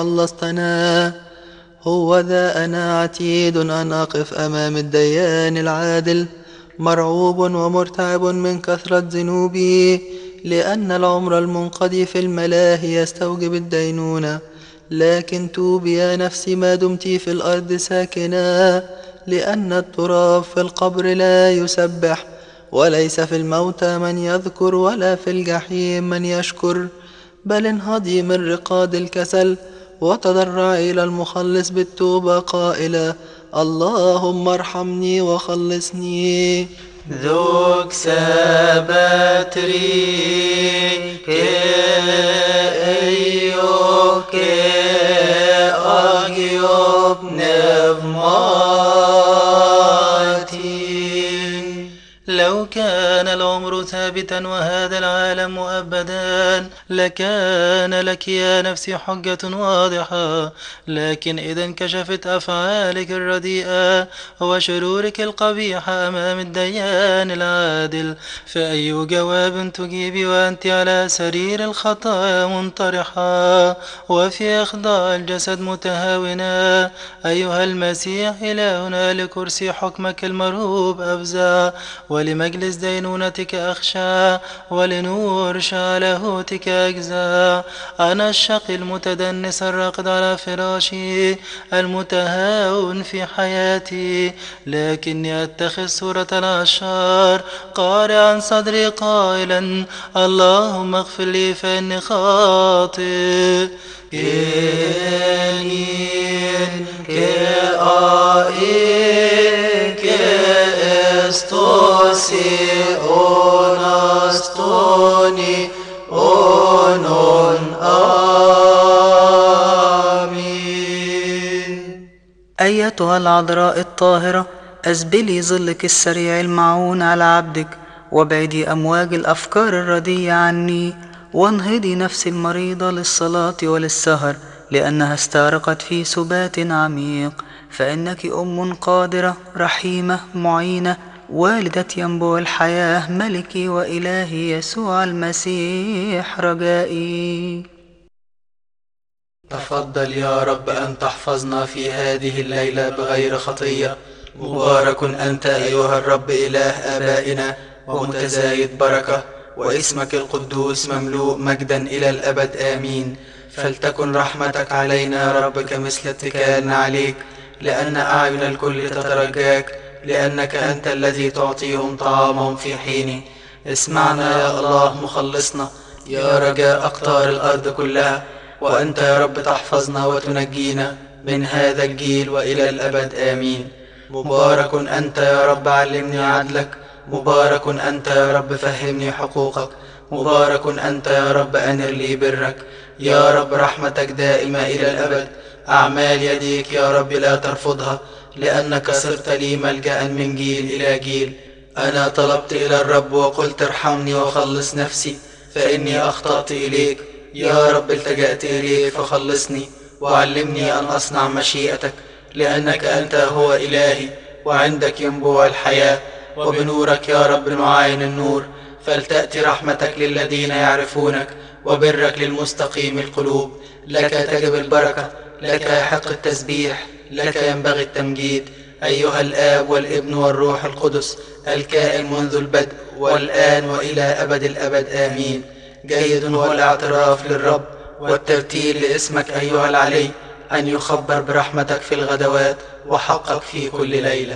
وخلصتنا هو ذا أنا عتيد أن أقف أمام الديان العادل مرعوب ومرتعب من كثرة ذنوبي لأن العمر المنقضي في الملاهي يستوجب الدينونة لكن توبي يا نفسي ما دمت في الأرض ساكنا لأن التراب في القبر لا يسبح وليس في الموتى من يذكر ولا في الجحيم من يشكر بل انهضي من رقاد الكسل وتضرع إلى المخلص بالتوبة قائلا اللهم ارحمني وخلصني ذوك سبتري كأيو كأجيوب نفماتي لو كان العمر ثابتا وهذا العالم مؤبدا لكان لك يا نفسي حجة واضحة لكن إذا انكشفت أفعالك الرديئة وشرورك القبيحة أمام الديان العادل فأي جواب تجيبي وأنت على سرير الخطايا منطرحة وفي إخضاع الجسد متهاونا أيها المسيح إلهنا لكرسي حكمك المرهوب أفزع ولمجلس دينونة لدينونتك أخشى ولنور شالهوتك أجزى أنا الشقي المتدنس الراقد على فراشي المتهاون في حياتي لكني أتخذ صورة الأشرار قارعا صدري قائلا اللهم اغفر لي فإني خاطئ Genien que ai que estosi onastoni onon آمين أيتها العذراء الطاهرة أسبلي ظلك السريع المعون على عبدك وابعدي أمواج الأفكار الردية عني وانهضي نفسي المريضة للصلاة وللسهر لأنها استغرقت في سبات عميق فإنك أم قادرة رحيمة معينة والدة ينبوع الحياة ملكي وإلهي يسوع المسيح رجائي تفضل يا رب أن تحفظنا في هذه الليلة بغير خطية مبارك أنت أيها الرب إله آبائنا ومتزايد بركة واسمك القدوس مملوء مجدا إلى الأبد آمين فلتكن رحمتك علينا يا رب كمثل اتكالنا عليك لأن أعين الكل تترجاك لأنك أنت الذي تعطيهم طعامهم في حين اسمعنا يا الله مخلصنا يا رجاء أقطار الأرض كلها وأنت يا رب تحفظنا وتنجينا من هذا الجيل وإلى الأبد آمين مبارك أنت يا رب علمني عدلك مبارك أنت يا رب فهمني حقوقك مبارك أنت يا رب أنر لي برك يا رب رحمتك دائمة إلى الأبد أعمال يديك يا رب لا ترفضها لأنك صرت لي ملجأ من جيل إلى جيل أنا طلبت إلى الرب وقلت ارحمني وخلص نفسي فإني أخطأت إليك يا رب التجأت إليك فخلصني وعلمني أن أصنع مشيئتك لأنك أنت هو إلهي وعندك ينبوع الحياة وبنورك يا رب نعاين النور فلتأتي رحمتك للذين يعرفونك وبرك للمستقيم القلوب لك تجب البركة لك يحق التسبيح لك ينبغي التمجيد أيها الآب والابن والروح القدس الكائن منذ البدء والآن وإلى أبد الأبد آمين جيد هو الاعتراف للرب والترتيل لاسمك أيها العلي أن يخبر برحمتك في الغدوات وحقك في كل ليلة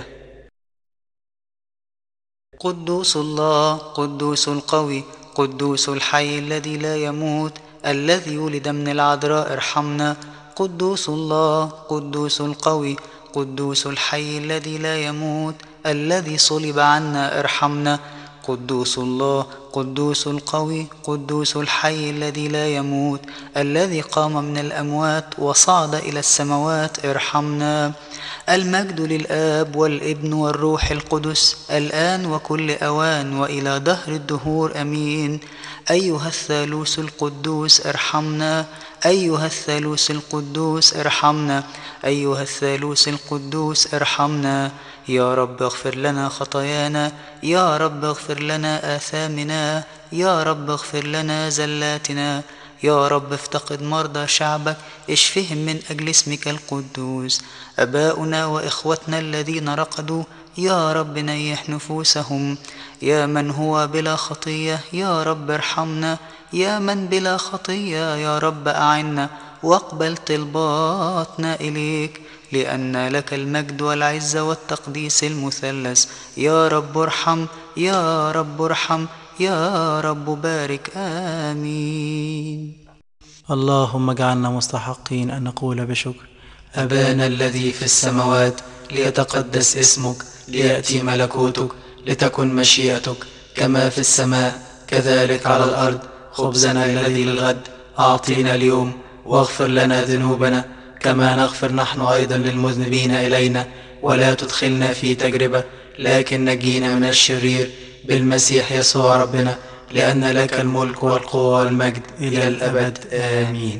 قدوس الله قدوس القوي قدوس الحي الذي لا يموت الذي ولد من العذراء ارحمنا قدوس الله قدوس القوي قدوس الحي الذي لا يموت الذي صلب عنا ارحمنا قدوس الله قدوس القوي قدوس الحي الذي لا يموت الذي قام من الأموات وصعد إلى السماوات ارحمنا المجد للآب والابن والروح القدس الآن وكل أوان وإلى دهر الدهور أمين أيها الثالوث القدوس ارحمنا أيها الثالوث القدوس ارحمنا أيها الثالوث القدوس ارحمنا يا رب اغفر لنا خطايانا يا رب اغفر لنا آثامنا يا رب اغفر لنا زلاتنا يا رب افتقد مرضى شعبك اشفهم من أجل اسمك القدوس أباؤنا وإخوتنا الذين رقدوا يا رب نيح نفوسهم يا من هو بلا خطية يا رب ارحمنا يا من بلا خطية يا رب أعنا واقبل طلباتنا إليك لأن لك المجد والعزة والتقديس المثلث يا رب ارحم يا رب ارحم يا رب بارك آمين اللهم اجعلنا مستحقين أن نقول بشكر أبانا الذي في السماوات ليتقدس اسمك ليأتي ملكوتك لتكن مشيئتك كما في السماء كذلك على الأرض خبزنا الذي للغد أعطينا اليوم واغفر لنا ذنوبنا كما نغفر نحن أيضا للمذنبين إلينا ولا تدخلنا في تجربة لكن نجينا من الشرير بالمسيح يسوع ربنا لأن لك الملك والقوة والمجد إلى الأبد آمين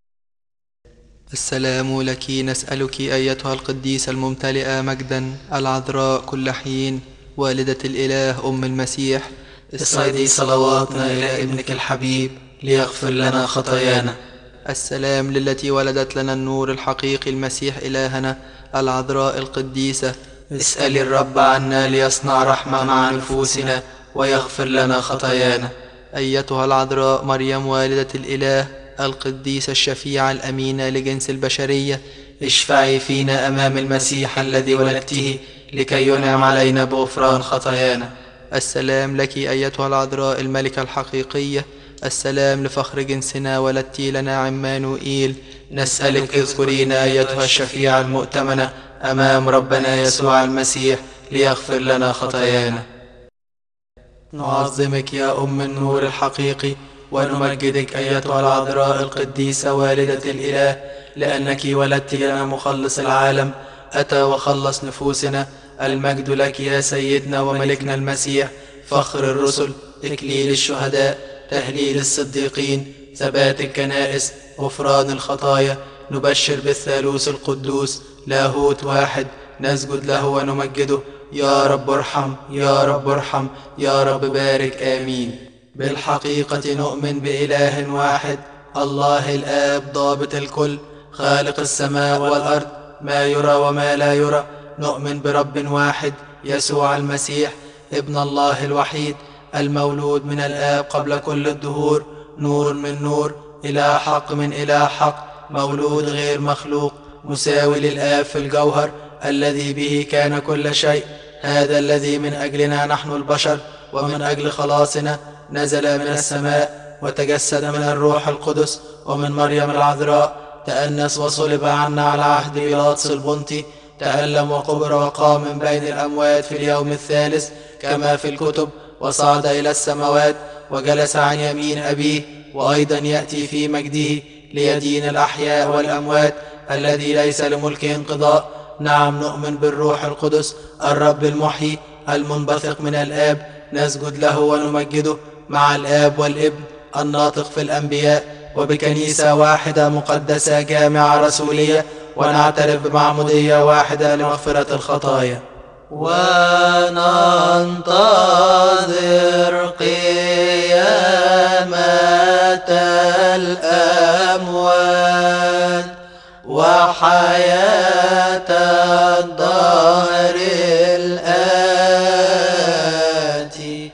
السلام لك نسألك أيتها القديسة الممتلئة مجدا العذراء كل حين والدة الإله أم المسيح اصعدي صلواتنا إلى ابنك الحبيب ليغفر لنا خطايانا السلام للتي ولدت لنا النور الحقيقي المسيح إلهنا العذراء القديسة اسأل الرب عنا ليصنع رحمة مع نفوسنا ويغفر لنا خطايانا أيتها العذراء مريم والدة الإله القديسة الشفيعة الأمينة لجنس البشرية اشفعي فينا أمام المسيح الذي ولدته لكي ينعم علينا بغفران خطايانا السلام لك أيتها العذراء الملكة الحقيقية السلام لفخر جنسنا ولدت لنا عمانوئيل نسألك اذكرينا أيتها الشفيعة المؤتمنة أمام ربنا يسوع المسيح ليغفر لنا خطايانا نعظمك يا أم النور الحقيقي ونمجدك أيتها العذراء القديسة والدة الإله لأنك ولدت لنا مخلص العالم أتى وخلص نفوسنا المجد لك يا سيدنا وملكنا المسيح فخر الرسل إكليل الشهداء تهليل الصديقين ثبات الكنائس غفران الخطايا نبشر بالثالوث القدوس لاهوت واحد نسجد له ونمجده يا رب ارحم يا رب ارحم يا رب بارك آمين بالحقيقة نؤمن بإله واحد الله الآب ضابط الكل خالق السماء والأرض ما يرى وما لا يرى نؤمن برب واحد يسوع المسيح ابن الله الوحيد المولود من الآب قبل كل الدهور نور من نور إلى حق من إلى حق مولود غير مخلوق مساوي للآب في الجوهر الذي به كان كل شيء هذا الذي من أجلنا نحن البشر ومن أجل خلاصنا نزل من السماء وتجسد من الروح القدس ومن مريم العذراء تأنس وصلب عنا على عهد بيلاطس البنطي تألم وقبر وقام من بين الأموات في اليوم الثالث كما في الكتب وصعد إلى السماوات وجلس عن يمين أبيه وأيضا يأتي في مجده ليدين الأحياء والأموات الذي ليس لملكه انقضاء نعم نؤمن بالروح القدس الرب المحيي المنبثق من الآب نسجد له ونمجده مع الآب والابن الناطق في الأنبياء وبكنيسة واحدة مقدسة جامعة رسولية ونعترف بمعمودية واحدة لمغفرة الخطايا وننتظر قيامة الأموات وحياة الدهر الآتي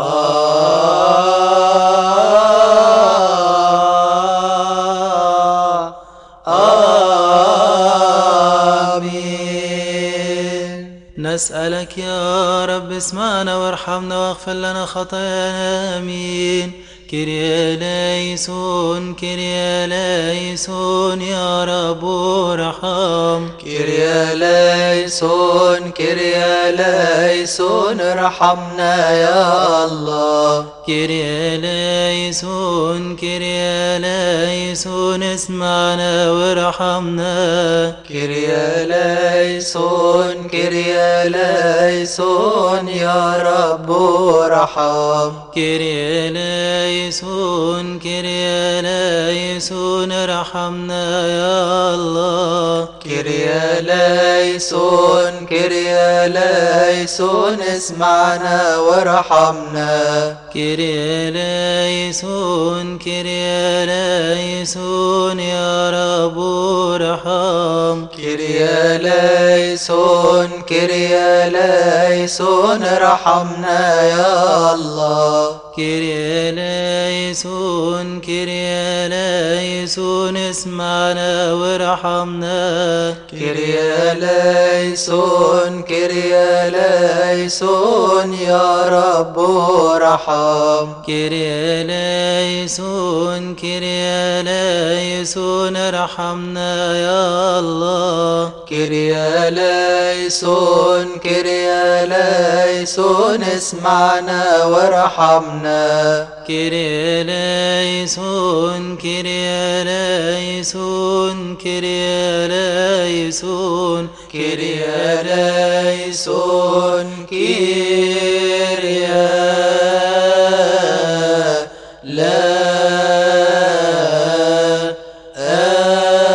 آمين نسألك يا رب اسمعنا وارحمنا واغفر لنا خطايانا آمين كريا ليسون كريا ليسون يا رب ارحم كريا ليسون كريا ليسون ارحمنا يا الله كريا ليسون كريا ليسون اسمعنا وارحمنا كريا ليسون كريا ليسون يا رب ارحم كريا ليسون كريا ليسون ارحمنا يا الله كريا ليسون كريا ليسون اسمعنا وارحمنا كريا ليسون كريا ليسون يا رب ارحم كريا ليسون كريا ليسون ارحمنا يا الله كريا ليسون كريا ليسون اسمعنا وارحمنا كريا ليسون كريا ليسون يا رب ارحم كريا ليسون كريا ليسون ارحمنا يا الله كريا ليسون كريا ليسون اسمعنا وارحمنا كريا ليسون كريا ليسون كريا ليسون كريا ليسون كريا لا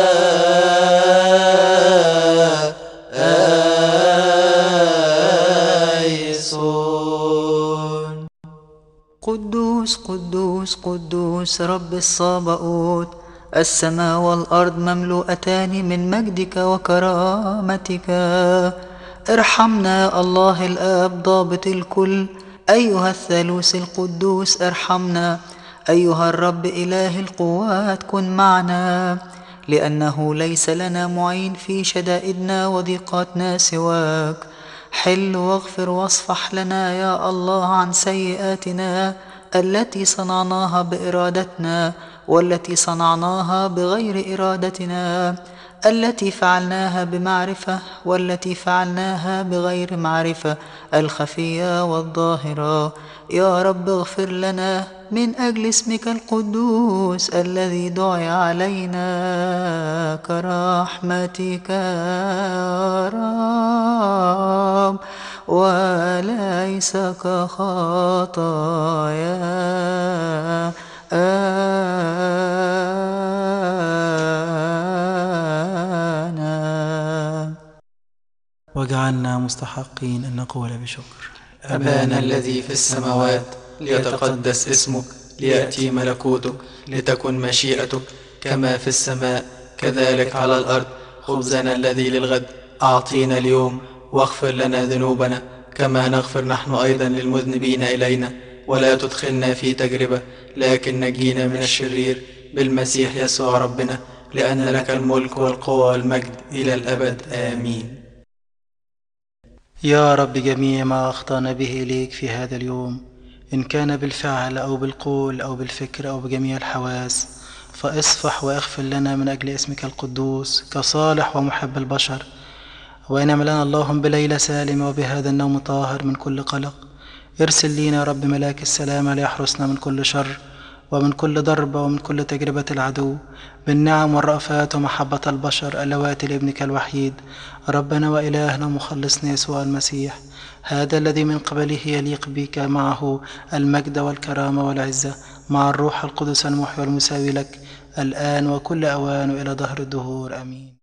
آيسون قدوس قدوس قدوس رب الصابئوت السماء والأرض مملوءتان من مجدك وكرامتك ارحمنا يا الله الآب ضابط الكل أيها الثالوث القدوس ارحمنا أيها الرب إله القوات كن معنا لأنه ليس لنا معين في شدائدنا وضيقاتنا سواك حل واغفر واصفح لنا يا الله عن سيئاتنا التي صنعناها بإرادتنا والتي صنعناها بغير إرادتنا التي فعلناها بمعرفة والتي فعلناها بغير معرفة الخفية والظاهرة يا رب اغفر لنا من أجل اسمك القدوس الذي دعي علينا كرحمتك يا رب وليس كخطايا آنا واجعلنا مستحقين أن نقول بشكر أبانا الذي في السماوات ليتقدس اسمك ليأتي ملكوتك لتكن مشيئتك كما في السماء كذلك على الأرض خبزنا الذي للغد أعطينا اليوم واغفر لنا ذنوبنا كما نغفر نحن أيضا للمذنبين إلينا ولا تدخلنا في تجربة لكن نجينا من الشرير بالمسيح يسوع ربنا لأن لك الملك والقوة والمجد إلى الأبد آمين يا رب جميع ما أخطأنا به إليك في هذا اليوم إن كان بالفعل أو بالقول أو بالفكر أو بجميع الحواس فاصفح واغفر لنا من أجل اسمك القدوس كصالح ومحب البشر وإنعم لنا اللهم بليلة سالمة وبهذا النوم طاهر من كل قلق ارسل لينا يا رب ملاك السلامة ليحرسنا من كل شر ومن كل ضربة ومن كل تجربة العدو بالنعم والرأفات ومحبة البشر اللواتي لابنك الوحيد ربنا وإلهنا مخلصنا يسوع المسيح هذا الذي من قبله يليق بك معه المجد والكرامة والعزة مع الروح القدس المحيي والمساوي لك الآن وكل أوان وإلى ظهر الدهور آمين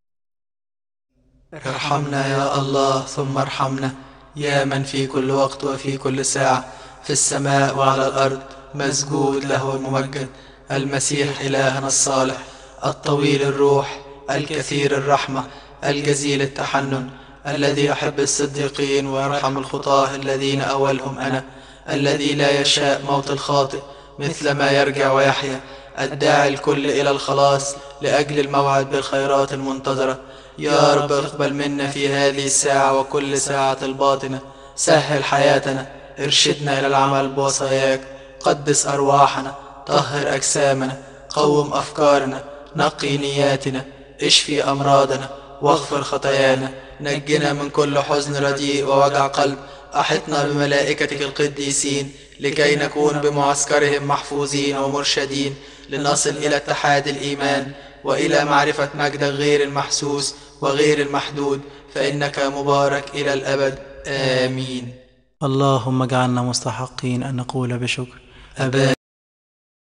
ارحمنا يا الله ثم ارحمنا يا من في كل وقت وفي كل ساعة في السماء وعلى الأرض مسجود له الممجد المسيح إلهنا الصالح الطويل الروح الكثير الرحمة الجزيل التحنن الذي يحب الصديقين ويرحم الخطاة الذين أولهم أنا الذي لا يشاء موت الخاطئ مثل ما يرجع ويحيا الداعي الكل إلى الخلاص لأجل الموعد بالخيرات المنتظرة يا رب اقبل منا في هذه الساعة وكل ساعة الباطنة سهل حياتنا ارشدنا إلى العمل بوصاياك قدس أرواحنا طهر أجسامنا قوم أفكارنا نقي نياتنا اشفي أمراضنا واغفر خطايانا نجنا من كل حزن رديء ووجع قلب أحطنا بملائكتك القديسين لكي نكون بمعسكرهم محفوظين ومرشدين لنصل إلى اتحاد الإيمان وإلى معرفة مجدك غير المحسوس وغير المحدود فإنك مبارك إلى الأبد آمين اللهم اجعلنا مستحقين أن نقول بشكر أبانا